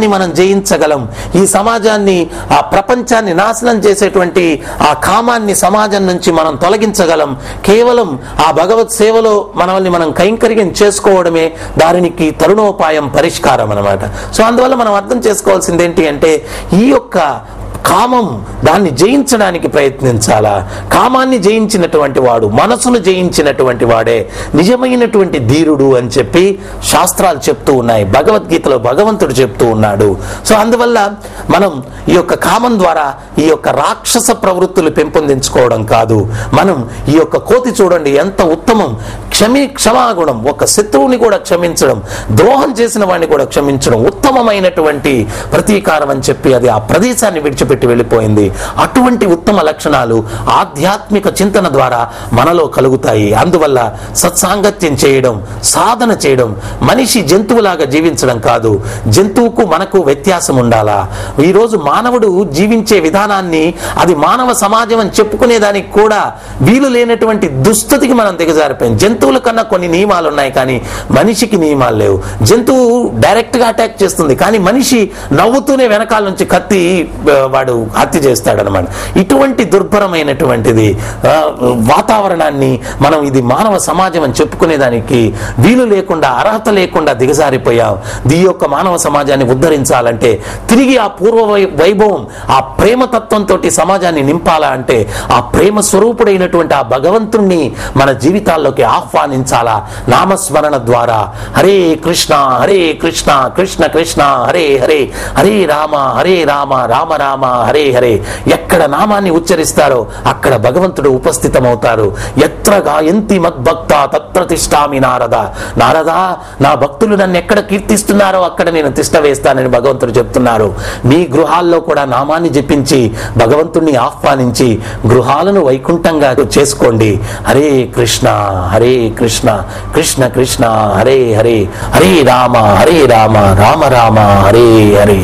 [SPEAKER 2] కామాన్ని మనం జయించగలం ఈ సమాజాన్ని ఆ ప్రపంచాన్ని నాశనం చేసేటువంటి ఆ కామాన్ని సమాజం నుంచి మనం తొలగించగలం కేవలం ఆ భగవత్ సేవలో మనల్ని మనం కైంకర్యం చేసుకోవడమే దానికి తరుణోపాయం పరిష్కారం అన్నమాట సో అందువల్ల మనం అర్థం చేసుకోవాల్సింది ఏంటి అంటే ఈ యొక్క కామం దాన్ని జయించడానికి ప్రయత్నించాలా కామాన్ని జయించినటువంటి వాడు మనసును జయించినటువంటి వాడే నిజమైనటువంటి ధీరుడు అని చెప్పి శాస్త్రాలు చెప్తూ ఉన్నాయి భగవద్గీతలో భగవంతుడు చెప్తూ ఉన్నాడు సో అందువల్ల మనం ఈ యొక్క కామం ద్వారా ఈ యొక్క రాక్షస ప్రవృత్తులు పెంపొందించుకోవడం కాదు మనం ఈ యొక్క కోతి చూడండి ఎంత ఉత్తమం క్షమి క్షమాగుణం ఒక శత్రువుని కూడా క్షమించడం ద్రోహం చేసిన వాడిని కూడా క్షమించడం ఉత్తమమైనటువంటి ప్రతీకారం అని చెప్పి అది ఆ ప్రదేశాన్ని విడిచిపెట్టి వెళ్ళిపోయింది అటువంటి ఉత్తమ లక్షణాలు ఆధ్యాత్మిక చింతన ద్వారా మనలో కలుగుతాయి అందువల్ల సత్సాంగత్యం చేయడం సాధన చేయడం మనిషి జంతువులాగా జీవించడం కాదు జంతువుకు మనకు వ్యత్యాసం ఉండాలా ఈరోజు మానవుడు జీవించే విధానాన్ని అది మానవ సమాజం అని చెప్పుకునేదానికి కూడా వీలు లేనటువంటి దుస్థితికి మనం దిగజారిపోయాం జంతువుల కన్నా కొన్ని నియమాలు ఉన్నాయి కానీ మనిషికి నియమాలు లేవు జంతువు డైరెక్ట్ గా అటాక్ చేస్తుంది కానీ మనిషి నవ్వుతూనే వెనకాల నుంచి కత్తి ఆ, వాడు హత్య చేస్తాడనమాట ఇటువంటి దుర్భరమైనటువంటిది ఆ, వాతావరణాన్ని మనం ఇది మానవ సమాజం అని చెప్పుకునేదానికి వీలు లేకుండా అర్హత లేకుండా దిగజారిపోయాం దీ యొక్క మానవ సమాజాన్ని ఉద్ధరించాలంటే తిరిగి ఆ పూర్వ వై- వైభవం ఆ ప్రేమ తత్వంతో సమాజాన్ని నింపాలా అంటే ఆ ప్రేమ స్వరూపుడైనటువంటి ఆ భగవంతుణ్ణి మన జీవితాల్లోకి ఆహ్వానించాలా నామస్మరణ ద్వారా హరే కృష్ణ హరే కృష్ణ కృష్ణ కృష్ణ హరే హరే హరే రామ హరే రామ రామ రామ హరే హరే ఎక్కడ నామాన్ని ఉచ్చరిస్తారో అక్కడ భగవంతుడు ఉపస్థితమవుతారు ఎత్ర గాయంతి మద్భక్త తత్ర తిష్టామి నారద నారద నా భక్తులు నన్ను ఎక్కడ కీర్తిస్తున్నారో అక్కడ నేను తిష్ట వేస్తానని భగవంతుడు చెప్తున్నారు మీ గృహాల్లో కూడా నామాన్ని జపించి భగవంతుణ్ణి ఆహ్వానించి గృహాలను వైకుంఠంగా చేసుకోండి హరే కృష్ణ హరే కృష్ణ కృష్ణ కృష్ణ హరే హరే హరే రామ హరే రామ రామ రామ హరే హరే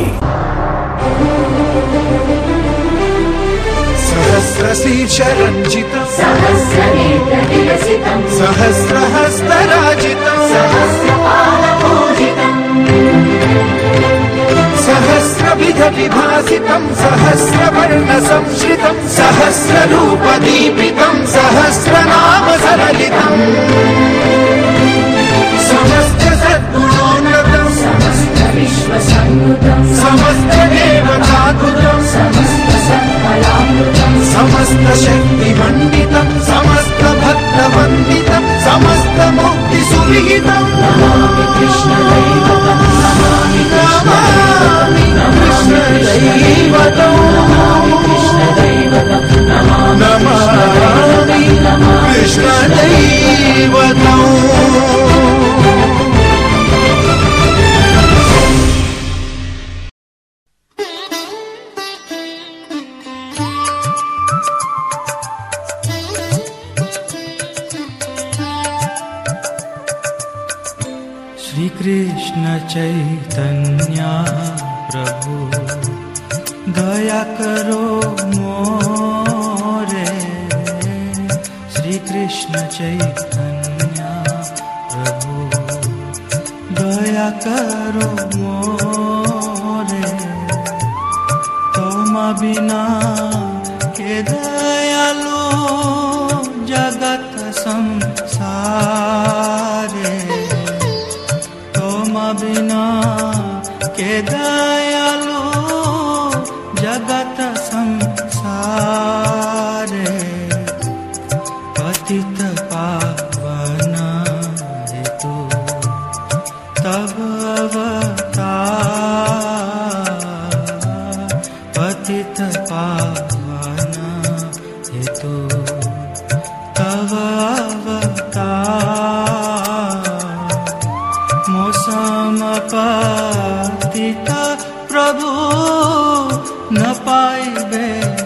[SPEAKER 3] सहस्रशीर्षरञ्जितम्
[SPEAKER 4] सहस्रनेत्रविलसितम्
[SPEAKER 3] सहस्रहस्तराजितम्
[SPEAKER 4] सहस्रपादपूजितम्
[SPEAKER 3] सहस्रविधविभासितम् सहस्रवर्णसंश्रितम् सहस्ररूपदीपितम् सहस्रनाम सरलितम् समस्तसद्गुणोन्नतम्
[SPEAKER 4] समस्तविश्वसंयुतम्
[SPEAKER 3] समस्तदेवताकृतम्
[SPEAKER 4] समस्तसत्कलामृतम्
[SPEAKER 3] समस्तशक्तिमण्डितम् समस्तभक्तवन्दितम् समस्तमुक्तिसुविहितम्
[SPEAKER 4] नमामि कृष्णदैवतम् नमामि
[SPEAKER 3] नमामि कृष्णदैवतम्
[SPEAKER 4] नमामि कृष्णदैवतम् नमामि
[SPEAKER 3] नमामि कृष्णदैवतम्
[SPEAKER 1] श्री कृष्ण चैतन्या प्रभु दया करो मोरे श्री कृष्ण चैतन्या प्रभु दया करो मोरे तुम बिना के दयालु जगत संसारे तुम बिना के दयालु जगत संसारे पतित पावन हेतु तब अवतार पतित पावन हेतु तव अवतार मौसम पतित प्रभु न पाइबे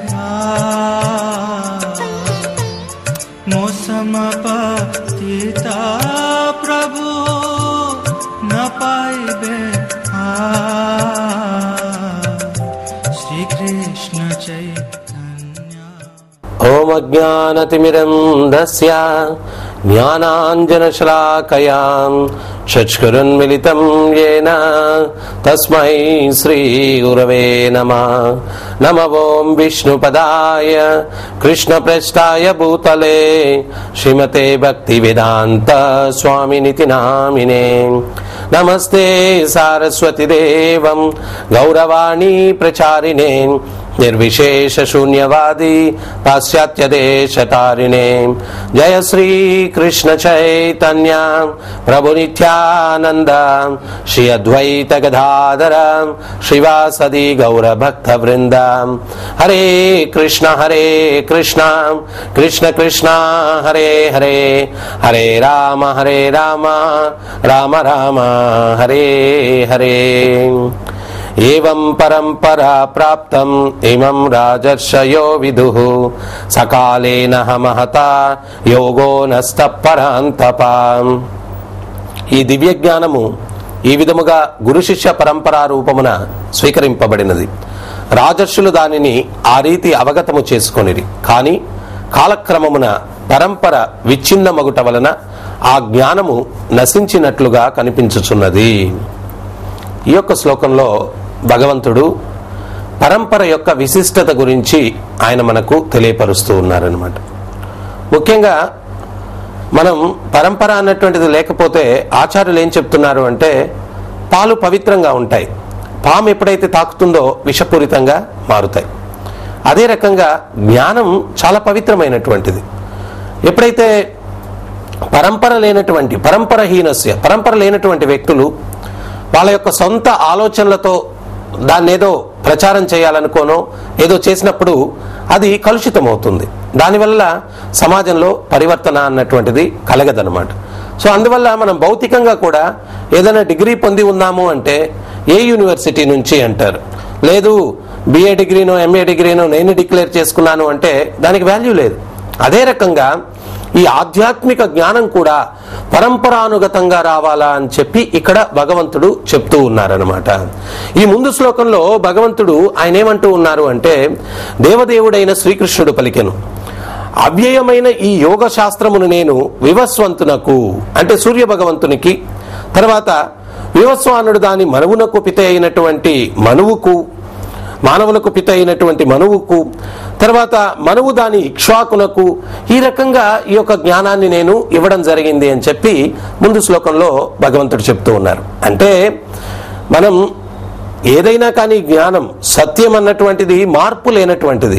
[SPEAKER 1] मौसम पतिता प्रभु न पाइबे श्री कृष्ण चैतन्य
[SPEAKER 2] ఓం అజ్ఞానతిమిరం దస్య జ్ఞానాంజనశలాకయా షట్కరున్మిళితం येन తస్మై శ్రీ గురవే నమ నమ ఓం విష్ణుపదాయ కృష్ణప్రష్టాయ భూతలే శ్రీమతే భక్తి వేదాంత స్వామినితి నామినే నమస్తే సారస్వతి దేవం గౌరవాణి ప్రచారిణే నిర్విశేష శూన్యవాది పాశ్చాత్య దేశతారిణే జయ శ్రీ కృష్ణ చైతన్య ప్రభు నిత్యానంద శ్రీ అద్వైత గదాధర శ్రీవాసది గౌర భక్త వృంద హరే కృష్ణ హరే కృష్ణ కృష్ణ కృష్ణ హరే హరే హరే రామ హరే రామ రామ రామ హరే హరే ఏం పరంపరా ప్రాప్తం ఇమం రాజర్షయో విదు సకాలేన మహత యోగో నస్త పరాంతపాం ఈ దివ్య జ్ఞానము ఈ విధముగా గురు శిష్య పరంపరా రూపమున స్వీకరింపబడినది రాజర్షులు దానిని ఆ రీతి అవగతము చేసుకొనిరి కానీ కాలక్రమమున పరంపర విచ్ఛిన్నమగుట వలన ఆ జ్ఞానము నశించినట్లుగా కనిపించుచున్నది ఈ యొక్క శ్లోకంలో భగవంతుడు పరంపర యొక్క విశిష్టత గురించి ఆయన మనకు తెలియపరుస్తూ ఉన్నారనమాట ముఖ్యంగా మనం పరంపర అన్నటువంటిది లేకపోతే ఆచార్యులు ఏం చెప్తున్నారు అంటే పాలు పవిత్రంగా ఉంటాయి పాము ఎప్పుడైతే తాకుతుందో విషపూరితంగా మారుతాయి అదే రకంగా జ్ఞానం చాలా పవిత్రమైనటువంటిది ఎప్పుడైతే పరంపర లేనటువంటి పరంపరహీనస్య పరంపర లేనటువంటి వ్యక్తులు వాళ్ళ యొక్క సొంత ఆలోచనలతో దాన్ని ఏదో ప్రచారం చేయాలనుకోనో ఏదో చేసినప్పుడు అది కలుషితం అవుతుంది దానివల్ల సమాజంలో పరివర్తన అన్నటువంటిది కలగదనమాట సో అందువల్ల మనం భౌతికంగా కూడా ఏదైనా డిగ్రీ పొంది ఉన్నాము అంటే ఏ యూనివర్సిటీ నుంచి అంటారు లేదు బిఏ డిగ్రీనో ఎంఏ డిగ్రీనో నేను డిక్లేర్ చేసుకున్నాను అంటే దానికి వాల్యూ లేదు అదే రకంగా ఈ ఆధ్యాత్మిక జ్ఞానం కూడా పరంపరానుగతంగా రావాలా అని చెప్పి ఇక్కడ భగవంతుడు చెప్తూ ఉన్నారనమాట ఈ ముందు శ్లోకంలో భగవంతుడు ఆయన ఏమంటూ ఉన్నారు అంటే దేవదేవుడైన శ్రీకృష్ణుడు పలికెను అవ్యయమైన ఈ యోగ శాస్త్రమును నేను వివస్వంతునకు అంటే సూర్య భగవంతునికి తర్వాత వివస్వానుడు దాని మనువునకు పిత అయినటువంటి మనువుకు మానవులకు పిత అయినటువంటి మనువుకు తర్వాత మనువు దాని ఇక్ష్వాకునకు ఈ రకంగా ఈ యొక్క జ్ఞానాన్ని నేను ఇవ్వడం జరిగింది అని చెప్పి ముందు శ్లోకంలో భగవంతుడు చెప్తూ ఉన్నారు అంటే మనం ఏదైనా కానీ జ్ఞానం సత్యం అన్నటువంటిది మార్పు లేనటువంటిది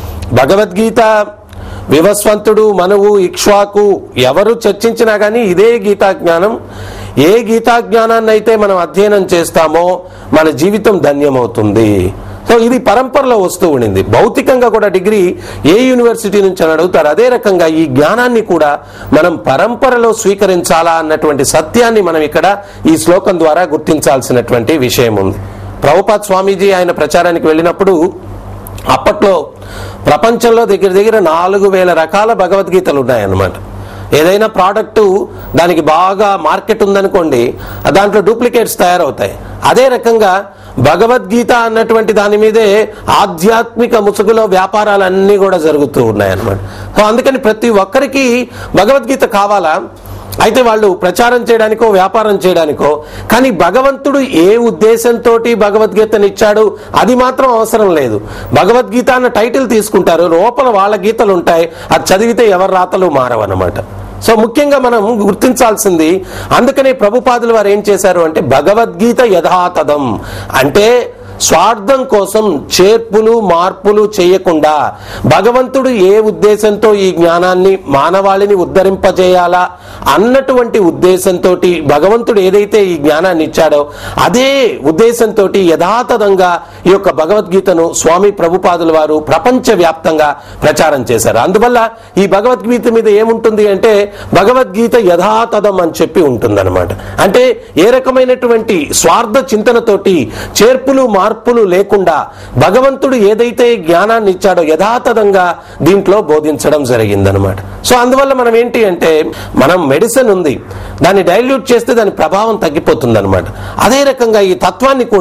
[SPEAKER 2] భగవద్గీత వివస్వంతుడు మనువు ఇక్ష్వాకు ఎవరు చర్చించినా కానీ ఇదే గీతా జ్ఞానం ఏ గీతా జ్ఞానాన్ని అయితే మనం అధ్యయనం చేస్తామో మన జీవితం ధన్యమవుతుంది సో ఇది పరంపరలో వస్తూ ఉండింది భౌతికంగా కూడా డిగ్రీ ఏ యూనివర్సిటీ నుంచి అని అడుగుతారు అదే రకంగా ఈ జ్ఞానాన్ని కూడా మనం పరంపరలో స్వీకరించాలా అన్నటువంటి సత్యాన్ని మనం ఇక్కడ ఈ శ్లోకం ద్వారా గుర్తించాల్సినటువంటి విషయం ఉంది ప్రభుపాద్ స్వామీజీ ఆయన ప్రచారానికి వెళ్ళినప్పుడు అప్పట్లో ప్రపంచంలో దగ్గర దగ్గర నాలుగు వేల రకాల భగవద్గీతలు ఉన్నాయన్నమాట ఏదైనా ప్రోడక్ట్ దానికి బాగా మార్కెట్ ఉందనుకోండి దాంట్లో డూప్లికేట్స్ తయారవుతాయి అదే రకంగా భగవద్గీత అన్నటువంటి దాని మీదే ఆధ్యాత్మిక ముసుగులో వ్యాపారాలన్నీ కూడా జరుగుతూ ఉన్నాయన్నమాట సో అందుకని ప్రతి ఒక్కరికి భగవద్గీత కావాలా అయితే వాళ్ళు ప్రచారం చేయడానికో వ్యాపారం చేయడానికో కానీ భగవంతుడు ఏ ఉద్దేశంతో భగవద్గీతనిచ్చాడు అది మాత్రం అవసరం లేదు భగవద్గీత అన్న టైటిల్ తీసుకుంటారు లోపల వాళ్ళ గీతలు ఉంటాయి అది చదివితే ఎవరి రాతలు మారవన్నమాట సో ముఖ్యంగా మనం గుర్తించాల్సింది అందుకనే ప్రభుపాదులు వారు ఏం చేశారు అంటే భగవద్గీత యథాతథం అంటే స్వార్థం కోసం చేర్పులు మార్పులు చేయకుండా భగవంతుడు ఏ ఉద్దేశంతో ఈ జ్ఞానాన్ని మానవాళిని ఉద్ధరింపజేయాలా అన్నటువంటి ఉద్దేశంతో భగవంతుడు ఏదైతే ఈ జ్ఞానాన్ని ఇచ్చాడో అదే ఉద్దేశంతో యథాతథంగా ఈ యొక్క భగవద్గీతను స్వామి ప్రభుపాదుల వారు ప్రపంచ వ్యాప్తంగా ప్రచారం చేశారు అందువల్ల ఈ భగవద్గీత మీద ఏముంటుంది అంటే భగవద్గీత యథాతథం అని చెప్పి ఉంటుందన్నమాట అంటే ఏ రకమైనటువంటి స్వార్థ చింతనతోటి చేర్పులు మార్పులు లేకుండా భగవంతుడు ఏదైతే జ్ఞానాన్ని ఇచ్చాడో యథాతథంగా దీంట్లో బోధించడం జరిగిందనమాట సో అందువల్ల మనం ఏంటి అంటే మనం మెడిసిన్ ఉంది దాన్ని డైల్యూట్ చేస్తే దాని ప్రభావం తగ్గిపోతుంది అనమాట అదే రకంగా ఈ తత్వాన్ని కూడా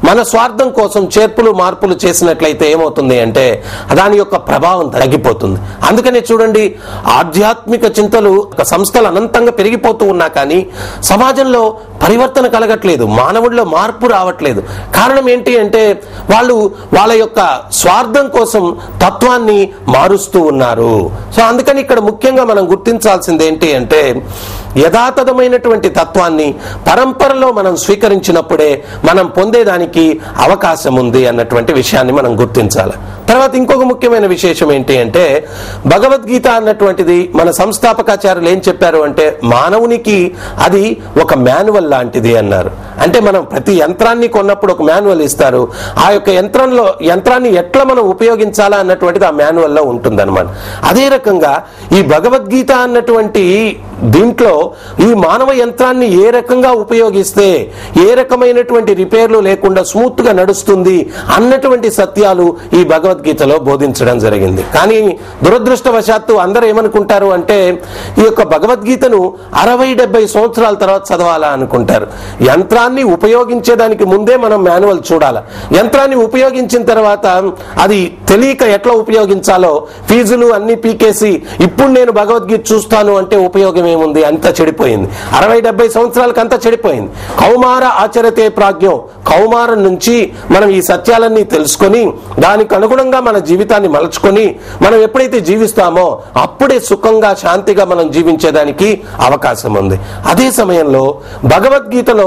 [SPEAKER 2] మన స్వార్థం కోసం చేర్పులు మార్పులు చేసినట్లయితే ఏమవుతుంది అంటే దాని యొక్క ప్రభావం తగ్గిపోతుంది అందుకనే చూడండి ఆధ్యాత్మిక చింతలు ఒక సంస్థలు అనంతంగా పెరిగిపోతూ ఉన్నా కానీ సమాజంలో పరివర్తన కలగట్లేదు మానవుడిలో మార్పు రావట్లేదు కారణం ఏంటి అంటే వాళ్ళు వాళ్ళ యొక్క స్వార్థం కోసం తత్వాన్ని మారుస్తూ ఉన్నారు సో అందుకని ఇక్కడ ముఖ్యంగా మనం గుర్తించాల్సింది ఏంటి అంటే యథాతథమైనటువంటి తత్వాన్ని పరంపరలో మనం స్వీకరించినప్పుడే మనం పొందేదానికి అవకాశం ఉంది అన్నటువంటి విషయాన్ని మనం గుర్తించాలి తర్వాత ఇంకొక ముఖ్యమైన విశేషం ఏంటి అంటే భగవద్గీత అన్నటువంటిది మన సంస్థాపకాచార్యులు ఏం చెప్పారు అంటే మానవునికి అది ఒక మాన్యువల్ లాంటిది అన్నారు అంటే మనం ప్రతి యంత్రాన్ని కొన్నప్పుడు ఒక మాన్యువల్ ఇస్తారు ఆ యొక్క యంత్రంలో యంత్రాన్ని ఎట్లా మనం ఉపయోగించాలా అన్నటువంటిది ఆ మాన్యువల్లో ఉంటుందన్నమాట అదే రకంగా ఈ భగవద్గీత అన్నటువంటి దీంట్లో ఈ మానవ యంత్రాన్ని ఏ రకంగా ఉపయోగిస్తే ఏ రకమైనటువంటి రిపేర్లు లేకుండా స్మూత్ గా నడుస్తుంది అన్నటువంటి సత్యాలు ఈ భగవద్గీతలో బోధించడం జరిగింది కానీ దురదృష్టవశాత్తు అందరూ ఏమనుకుంటారు అంటే ఈ యొక్క భగవద్గీతను అరవై డెబ్బై సంవత్సరాల తర్వాత చదవాలా అనుకుంటారు యంత్రాన్ని ఉపయోగించేదానికి ముందే మనం మాన్యువల్ చూడాలి యంత్రాన్ని ఉపయోగించిన తర్వాత అది తెలియక ఎట్లా ఉపయోగించాలో ఫీజులు అన్ని పీకేసి ఇప్పుడు నేను భగవద్గీత చూస్తాను అంటే ఉపయోగం ఏముంది అంతా చెడిపోయింది అరవై డెబ్బై సంవత్సరాలకు అంతా చెడిపోయింది కౌమార ఆచరతే ప్రాజ్ఞం కౌమారం నుంచి మనం ఈ సత్యాలన్నీ తెలుసుకొని దానికి అనుగుణంగా మన జీవితాన్ని మలుచుకొని మనం ఎప్పుడైతే జీవిస్తామో అప్పుడే సుఖంగా శాంతిగా మనం జీవించేదానికి అవకాశం ఉంది అదే సమయంలో భగవద్గీతలో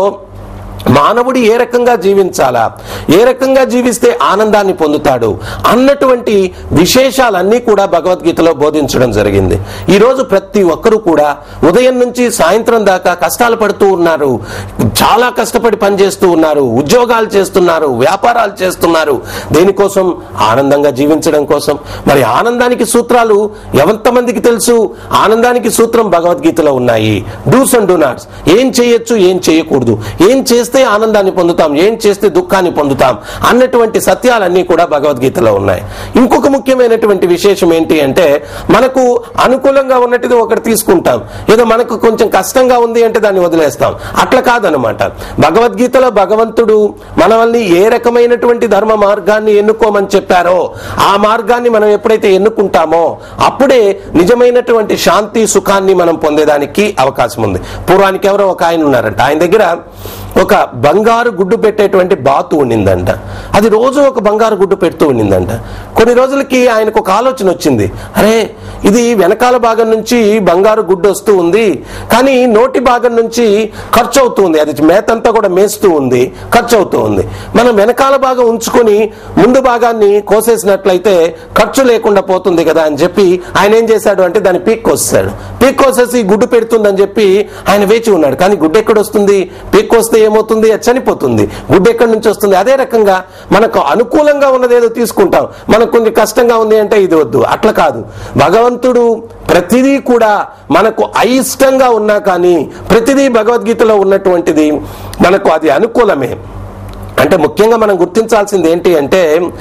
[SPEAKER 2] మానవుడు ఏ రకంగా జీవించాలా ఏ రకంగా జీవిస్తే ఆనందాన్ని పొందుతాడు అన్నటువంటి విశేషాలన్నీ కూడా భగవద్గీతలో బోధించడం జరిగింది ఈ రోజు ప్రతి ఒక్కరూ కూడా ఉదయం నుంచి సాయంత్రం దాకా కష్టాలు పడుతూ ఉన్నారు చాలా కష్టపడి పనిచేస్తూ ఉన్నారు ఉద్యోగాలు చేస్తున్నారు వ్యాపారాలు చేస్తున్నారు దేనికోసం ఆనందంగా జీవించడం కోసం మరి ఆనందానికి సూత్రాలు ఎంతమందికి తెలుసు ఆనందానికి సూత్రం భగవద్గీతలో ఉన్నాయి డూస్ అండ్ డూ నాట్స్ ఏం చేయొచ్చు ఏం చేయకూడదు ఏం చేస్తే ఆనందాన్ని పొందుతాం ఏం చేస్తే దుఃఖాన్ని పొందుతాం అన్నటువంటి సత్యాలన్నీ కూడా భగవద్గీతలో ఉన్నాయి ఇంకొక ముఖ్యమైనటువంటి విశేషం ఏంటి అంటే మనకు అనుకూలంగా ఉన్నట్టుది ఒకటి తీసుకుంటాం ఏదో మనకు కొంచెం కష్టంగా ఉంది అంటే దాన్ని వదిలేస్తాం అట్లా కాదనమాట భగవద్గీతలో భగవంతుడు మనల్ని ఏ రకమైనటువంటి ధర్మ మార్గాన్ని ఎన్నుకోమని చెప్పారో ఆ మార్గాన్ని మనం ఎప్పుడైతే ఎన్నుకుంటామో అప్పుడే నిజమైనటువంటి శాంతి సుఖాన్ని మనం పొందేదానికి అవకాశం ఉంది పూర్వానికి ఎవరో ఒక ఆయన ఉన్నారంట ఆయన దగ్గర ఒక బంగారు గుడ్డు పెట్టేటువంటి బాతు ఉండిందంట అది రోజు ఒక బంగారు గుడ్డు పెడుతూ ఉండిందంట కొన్ని రోజులకి ఆయనకు ఒక ఆలోచన వచ్చింది అరే ఇది వెనకాల భాగం నుంచి బంగారు గుడ్డు వస్తూ ఉంది కానీ నోటి భాగం నుంచి ఖర్చు అవుతుంది అది మేతంతా కూడా మేస్తూ ఉంది ఖర్చు అవుతూ ఉంది మనం వెనకాల భాగం ఉంచుకొని ముందు భాగాన్ని కోసేసినట్లయితే ఖర్చు లేకుండా పోతుంది కదా అని చెప్పి ఆయన ఏం చేశాడు అంటే దాన్ని పీక్ కోసాడు పీక్ కోసేసి గుడ్డు పెడుతుందని చెప్పి ఆయన వేచి ఉన్నాడు కానీ గుడ్డు ఎక్కడ వస్తుంది పీక్ కోస్తే ఏమవుతుంది అది చనిపోతుంది గుడ్డు ఎక్కడి నుంచి వస్తుంది అదే రకంగా మనకు అనుకూలంగా ఉన్నది ఏదో తీసుకుంటాం మనకు కొంచెం కష్టంగా ఉంది అంటే ఇది వద్దు అట్లా కాదు భగవంతుడు ప్రతిదీ కూడా మనకు అయిష్టంగా ఉన్నా కానీ ప్రతిదీ భగవద్గీతలో ఉన్నటువంటిది మనకు అది అనుకూలమే అంటే ముఖ్యంగా మనం గుర్తించాల్సింది ఏంటి అంటే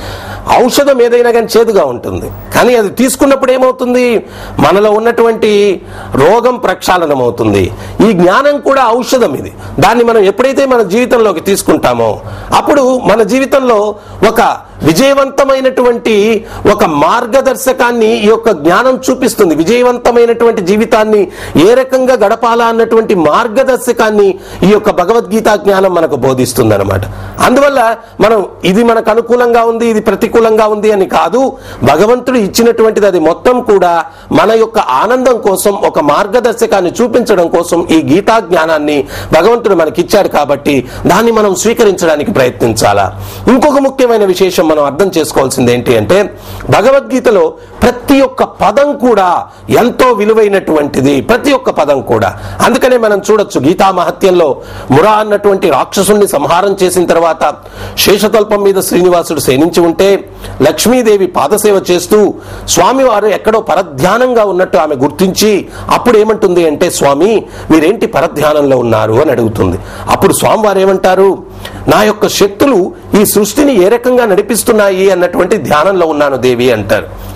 [SPEAKER 2] ఔషధం ఏదైనా కానీ చేదుగా ఉంటుంది కానీ అది తీసుకున్నప్పుడు ఏమవుతుంది మనలో ఉన్నటువంటి రోగం ప్రక్షాళనం అవుతుంది ఈ జ్ఞానం కూడా ఔషధం ఇది దాన్ని మనం ఎప్పుడైతే మన జీవితంలోకి తీసుకుంటామో అప్పుడు మన జీవితంలో ఒక విజయవంతమైనటువంటి ఒక మార్గదర్శకాన్ని ఈ యొక్క జ్ఞానం చూపిస్తుంది విజయవంతమైనటువంటి జీవితాన్ని ఏ రకంగా గడపాలా అన్నటువంటి మార్గదర్శకాన్ని ఈ యొక్క భగవద్గీత జ్ఞానం మనకు బోధిస్తుంది అనమాట అందువల్ల మనం ఇది మనకు అనుకూలంగా ఉంది ఇది ప్రతికూలంగా ఉంది అని కాదు భగవంతుడు ఇచ్చినటువంటిది అది మొత్తం కూడా మన యొక్క ఆనందం కోసం ఒక మార్గదర్శకాన్ని చూపించడం కోసం ఈ గీతా జ్ఞానాన్ని భగవంతుడు మనకి ఇచ్చాడు కాబట్టి దాన్ని మనం స్వీకరించడానికి ప్రయత్నించాలా ఇంకొక ముఖ్యమైన విశేషం మనం అర్థం చేసుకోవాల్సింది ఏంటి అంటే భగవద్గీతలో ప్రతి ఒక్క పదం కూడా ఎంతో విలువైనటువంటిది ప్రతి ఒక్క పదం కూడా అందుకనే మనం చూడొచ్చు గీతా మహత్యంలో మురా అన్నటువంటి రాక్షసుని సంహారం చేసిన తర్వాత శేషతల్పం మీద శ్రీనివాసుడు శయనించి ఉంటే లక్ష్మీదేవి పాదసేవ చేస్తూ స్వామివారు ఎక్కడో పరధ్యానంగా ఉన్నట్టు ఆమె గుర్తించి అప్పుడు ఏమంటుంది అంటే స్వామి మీరేంటి పరధ్యానంలో ఉన్నారు అని అడుగుతుంది అప్పుడు స్వామివారు ఏమంటారు నా యొక్క శక్తులు ఈ సృష్టిని ఏ రకంగా నడిపిస్తున్నాయి అన్నటువంటి ధ్యానంలో ఉన్నాను దేవి అంటారు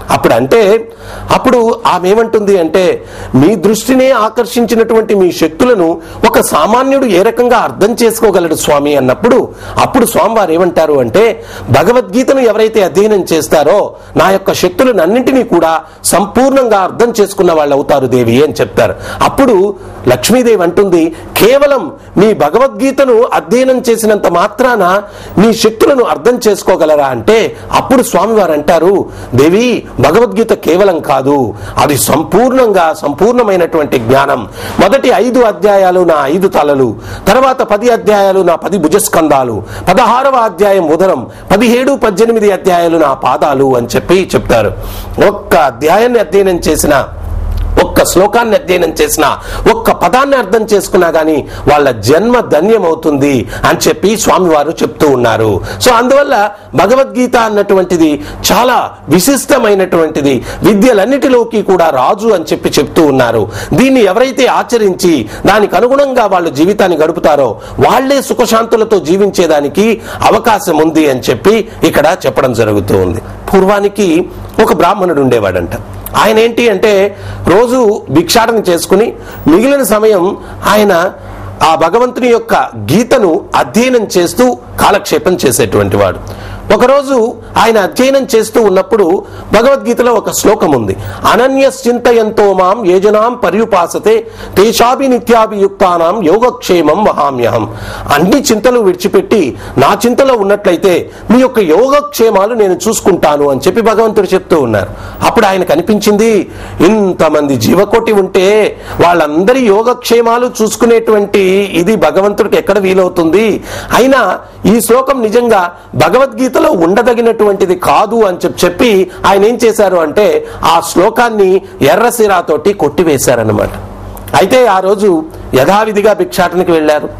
[SPEAKER 5] అప్పుడు అంటే అప్పుడు ఆమె ఏమంటుంది అంటే మీ దృష్టినే ఆకర్షించినటువంటి మీ శక్తులను ఒక సామాన్యుడు ఏ రకంగా అర్థం చేసుకోగలడు స్వామి అన్నప్పుడు అప్పుడు స్వామివారు ఏమంటారు అంటే భగవద్గీతను ఎవరైతే అధ్యయనం చేస్తారో నా యొక్క శక్తులను అన్నింటినీ కూడా సంపూర్ణంగా అర్థం చేసుకున్న వాళ్ళు అవుతారు దేవి అని చెప్తారు అప్పుడు లక్ష్మీదేవి అంటుంది కేవలం మీ భగవద్గీతను అధ్యయనం చేసినంత మాత్రాన మీ శక్తులను అర్థం చేసుకోగలరా అంటే అప్పుడు స్వామివారు అంటారు దేవి భగవద్గీత కేవలం కాదు అది సంపూర్ణంగా సంపూర్ణమైనటువంటి జ్ఞానం మొదటి ఐదు అధ్యాయాలు నా ఐదు తలలు తర్వాత పది అధ్యాయాలు నా పది భుజస్కంధాలు పదహారవ అధ్యాయం ఉదరం పదిహేడు పద్దెనిమిది అధ్యాయాలు నా పాదాలు అని చెప్పి చెప్తారు ఒక్క అధ్యాయాన్ని అధ్యయనం చేసిన ఒక్క శ్లోకాన్ని అధ్యయనం చేసిన ఒక్క పదాన్ని అర్థం చేసుకున్నా గాని వాళ్ళ జన్మ ధన్యమవుతుంది అని చెప్పి స్వామివారు చెప్తూ ఉన్నారు సో అందువల్ల భగవద్గీత అన్నటువంటిది చాలా విశిష్టమైనటువంటిది విద్యలన్నిటిలోకి కూడా రాజు అని చెప్పి చెప్తూ ఉన్నారు దీన్ని ఎవరైతే ఆచరించి దానికి అనుగుణంగా వాళ్ళు జీవితాన్ని గడుపుతారో వాళ్లే సుఖశాంతులతో జీవించేదానికి అవకాశం ఉంది అని చెప్పి ఇక్కడ చెప్పడం జరుగుతూ ఉంది పూర్వానికి ఒక బ్రాహ్మణుడు ఉండేవాడంట ఆయన ఏంటి అంటే రోజు భిక్షాటన చేసుకుని మిగిలిన సమయం ఆయన ఆ భగవంతుని యొక్క గీతను అధ్యయనం చేస్తూ కాలక్షేపం చేసేటువంటి వాడు ఒకరోజు ఆయన అధ్యయనం చేస్తూ ఉన్నప్పుడు భగవద్గీతలో ఒక శ్లోకం ఉంది అనన్యశ్చింతయంతో మాం యేజనాం పర్యుపాసతే తేషాభి నిత్యాభియుక్తానాం యోగక్షేమం వహామ్యహం అన్ని చింతలు విడిచిపెట్టి నా చింతలో ఉన్నట్లయితే మీ యొక్క యోగక్షేమాలు నేను చూసుకుంటాను అని చెప్పి భగవంతుడు చెప్తూ ఉన్నారు అప్పుడు ఆయనకు అనిపించింది ఇంతమంది జీవకోటి ఉంటే వాళ్ళందరి యోగక్షేమాలు చూసుకునేటువంటి ఇది భగవంతుడికి ఎక్కడ వీలవుతుంది అయినా ఈ శ్లోకం నిజంగా భగవద్గీతలో ఉండదగినటువంటిది కాదు అని చెప్పి చెప్పి ఆయన ఏం చేశారు అంటే ఆ శ్లోకాన్ని ఎర్రసిరాతోటి కొట్టివేశారనమాట అయితే ఆ రోజు యథావిధిగా భిక్షాటనకి వెళ్ళారు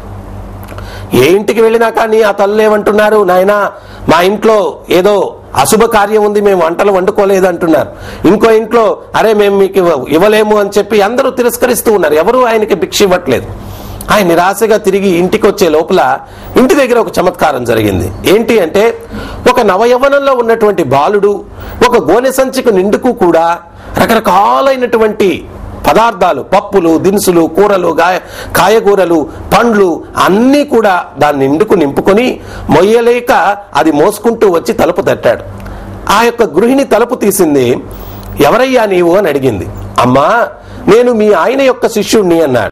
[SPEAKER 5] ఏ ఇంటికి వెళ్ళినా కానీ ఆ తల్లు ఏమంటున్నారు నాయనా మా ఇంట్లో ఏదో అశుభ కార్యం ఉంది మేము వంటలు వండుకోలేదు అంటున్నారు ఇంకో ఇంట్లో అరే మేము మీకు ఇవ్వ- ఇవ్వలేము అని చెప్పి అందరూ తిరస్కరిస్తూ ఉన్నారు ఎవరు ఆయనకి భిక్ష ఇవ్వట్లేదు ఆయన నిరాశగా తిరిగి ఇంటికి వచ్చే లోపల ఇంటి దగ్గర ఒక చమత్కారం జరిగింది ఏంటి అంటే ఒక నవయవనంలో ఉన్నటువంటి బాలుడు ఒక గోనె సంచికి నిండుకు కూడా రకరకాలైనటువంటి పదార్థాలు పప్పులు దినుసులు కూరలు గాయ కాయగూరలు పండ్లు అన్నీ కూడా దాన్ని నిండుకు నింపుకొని మొయ్యలేక అది మోసుకుంటూ వచ్చి తలుపు తట్టాడు ఆ యొక్క గృహిణి తలుపు తీసింది ఎవరయ్యా నీవు అని అడిగింది అమ్మా నేను మీ ఆయన యొక్క శిష్యుణ్ణి అన్నాడు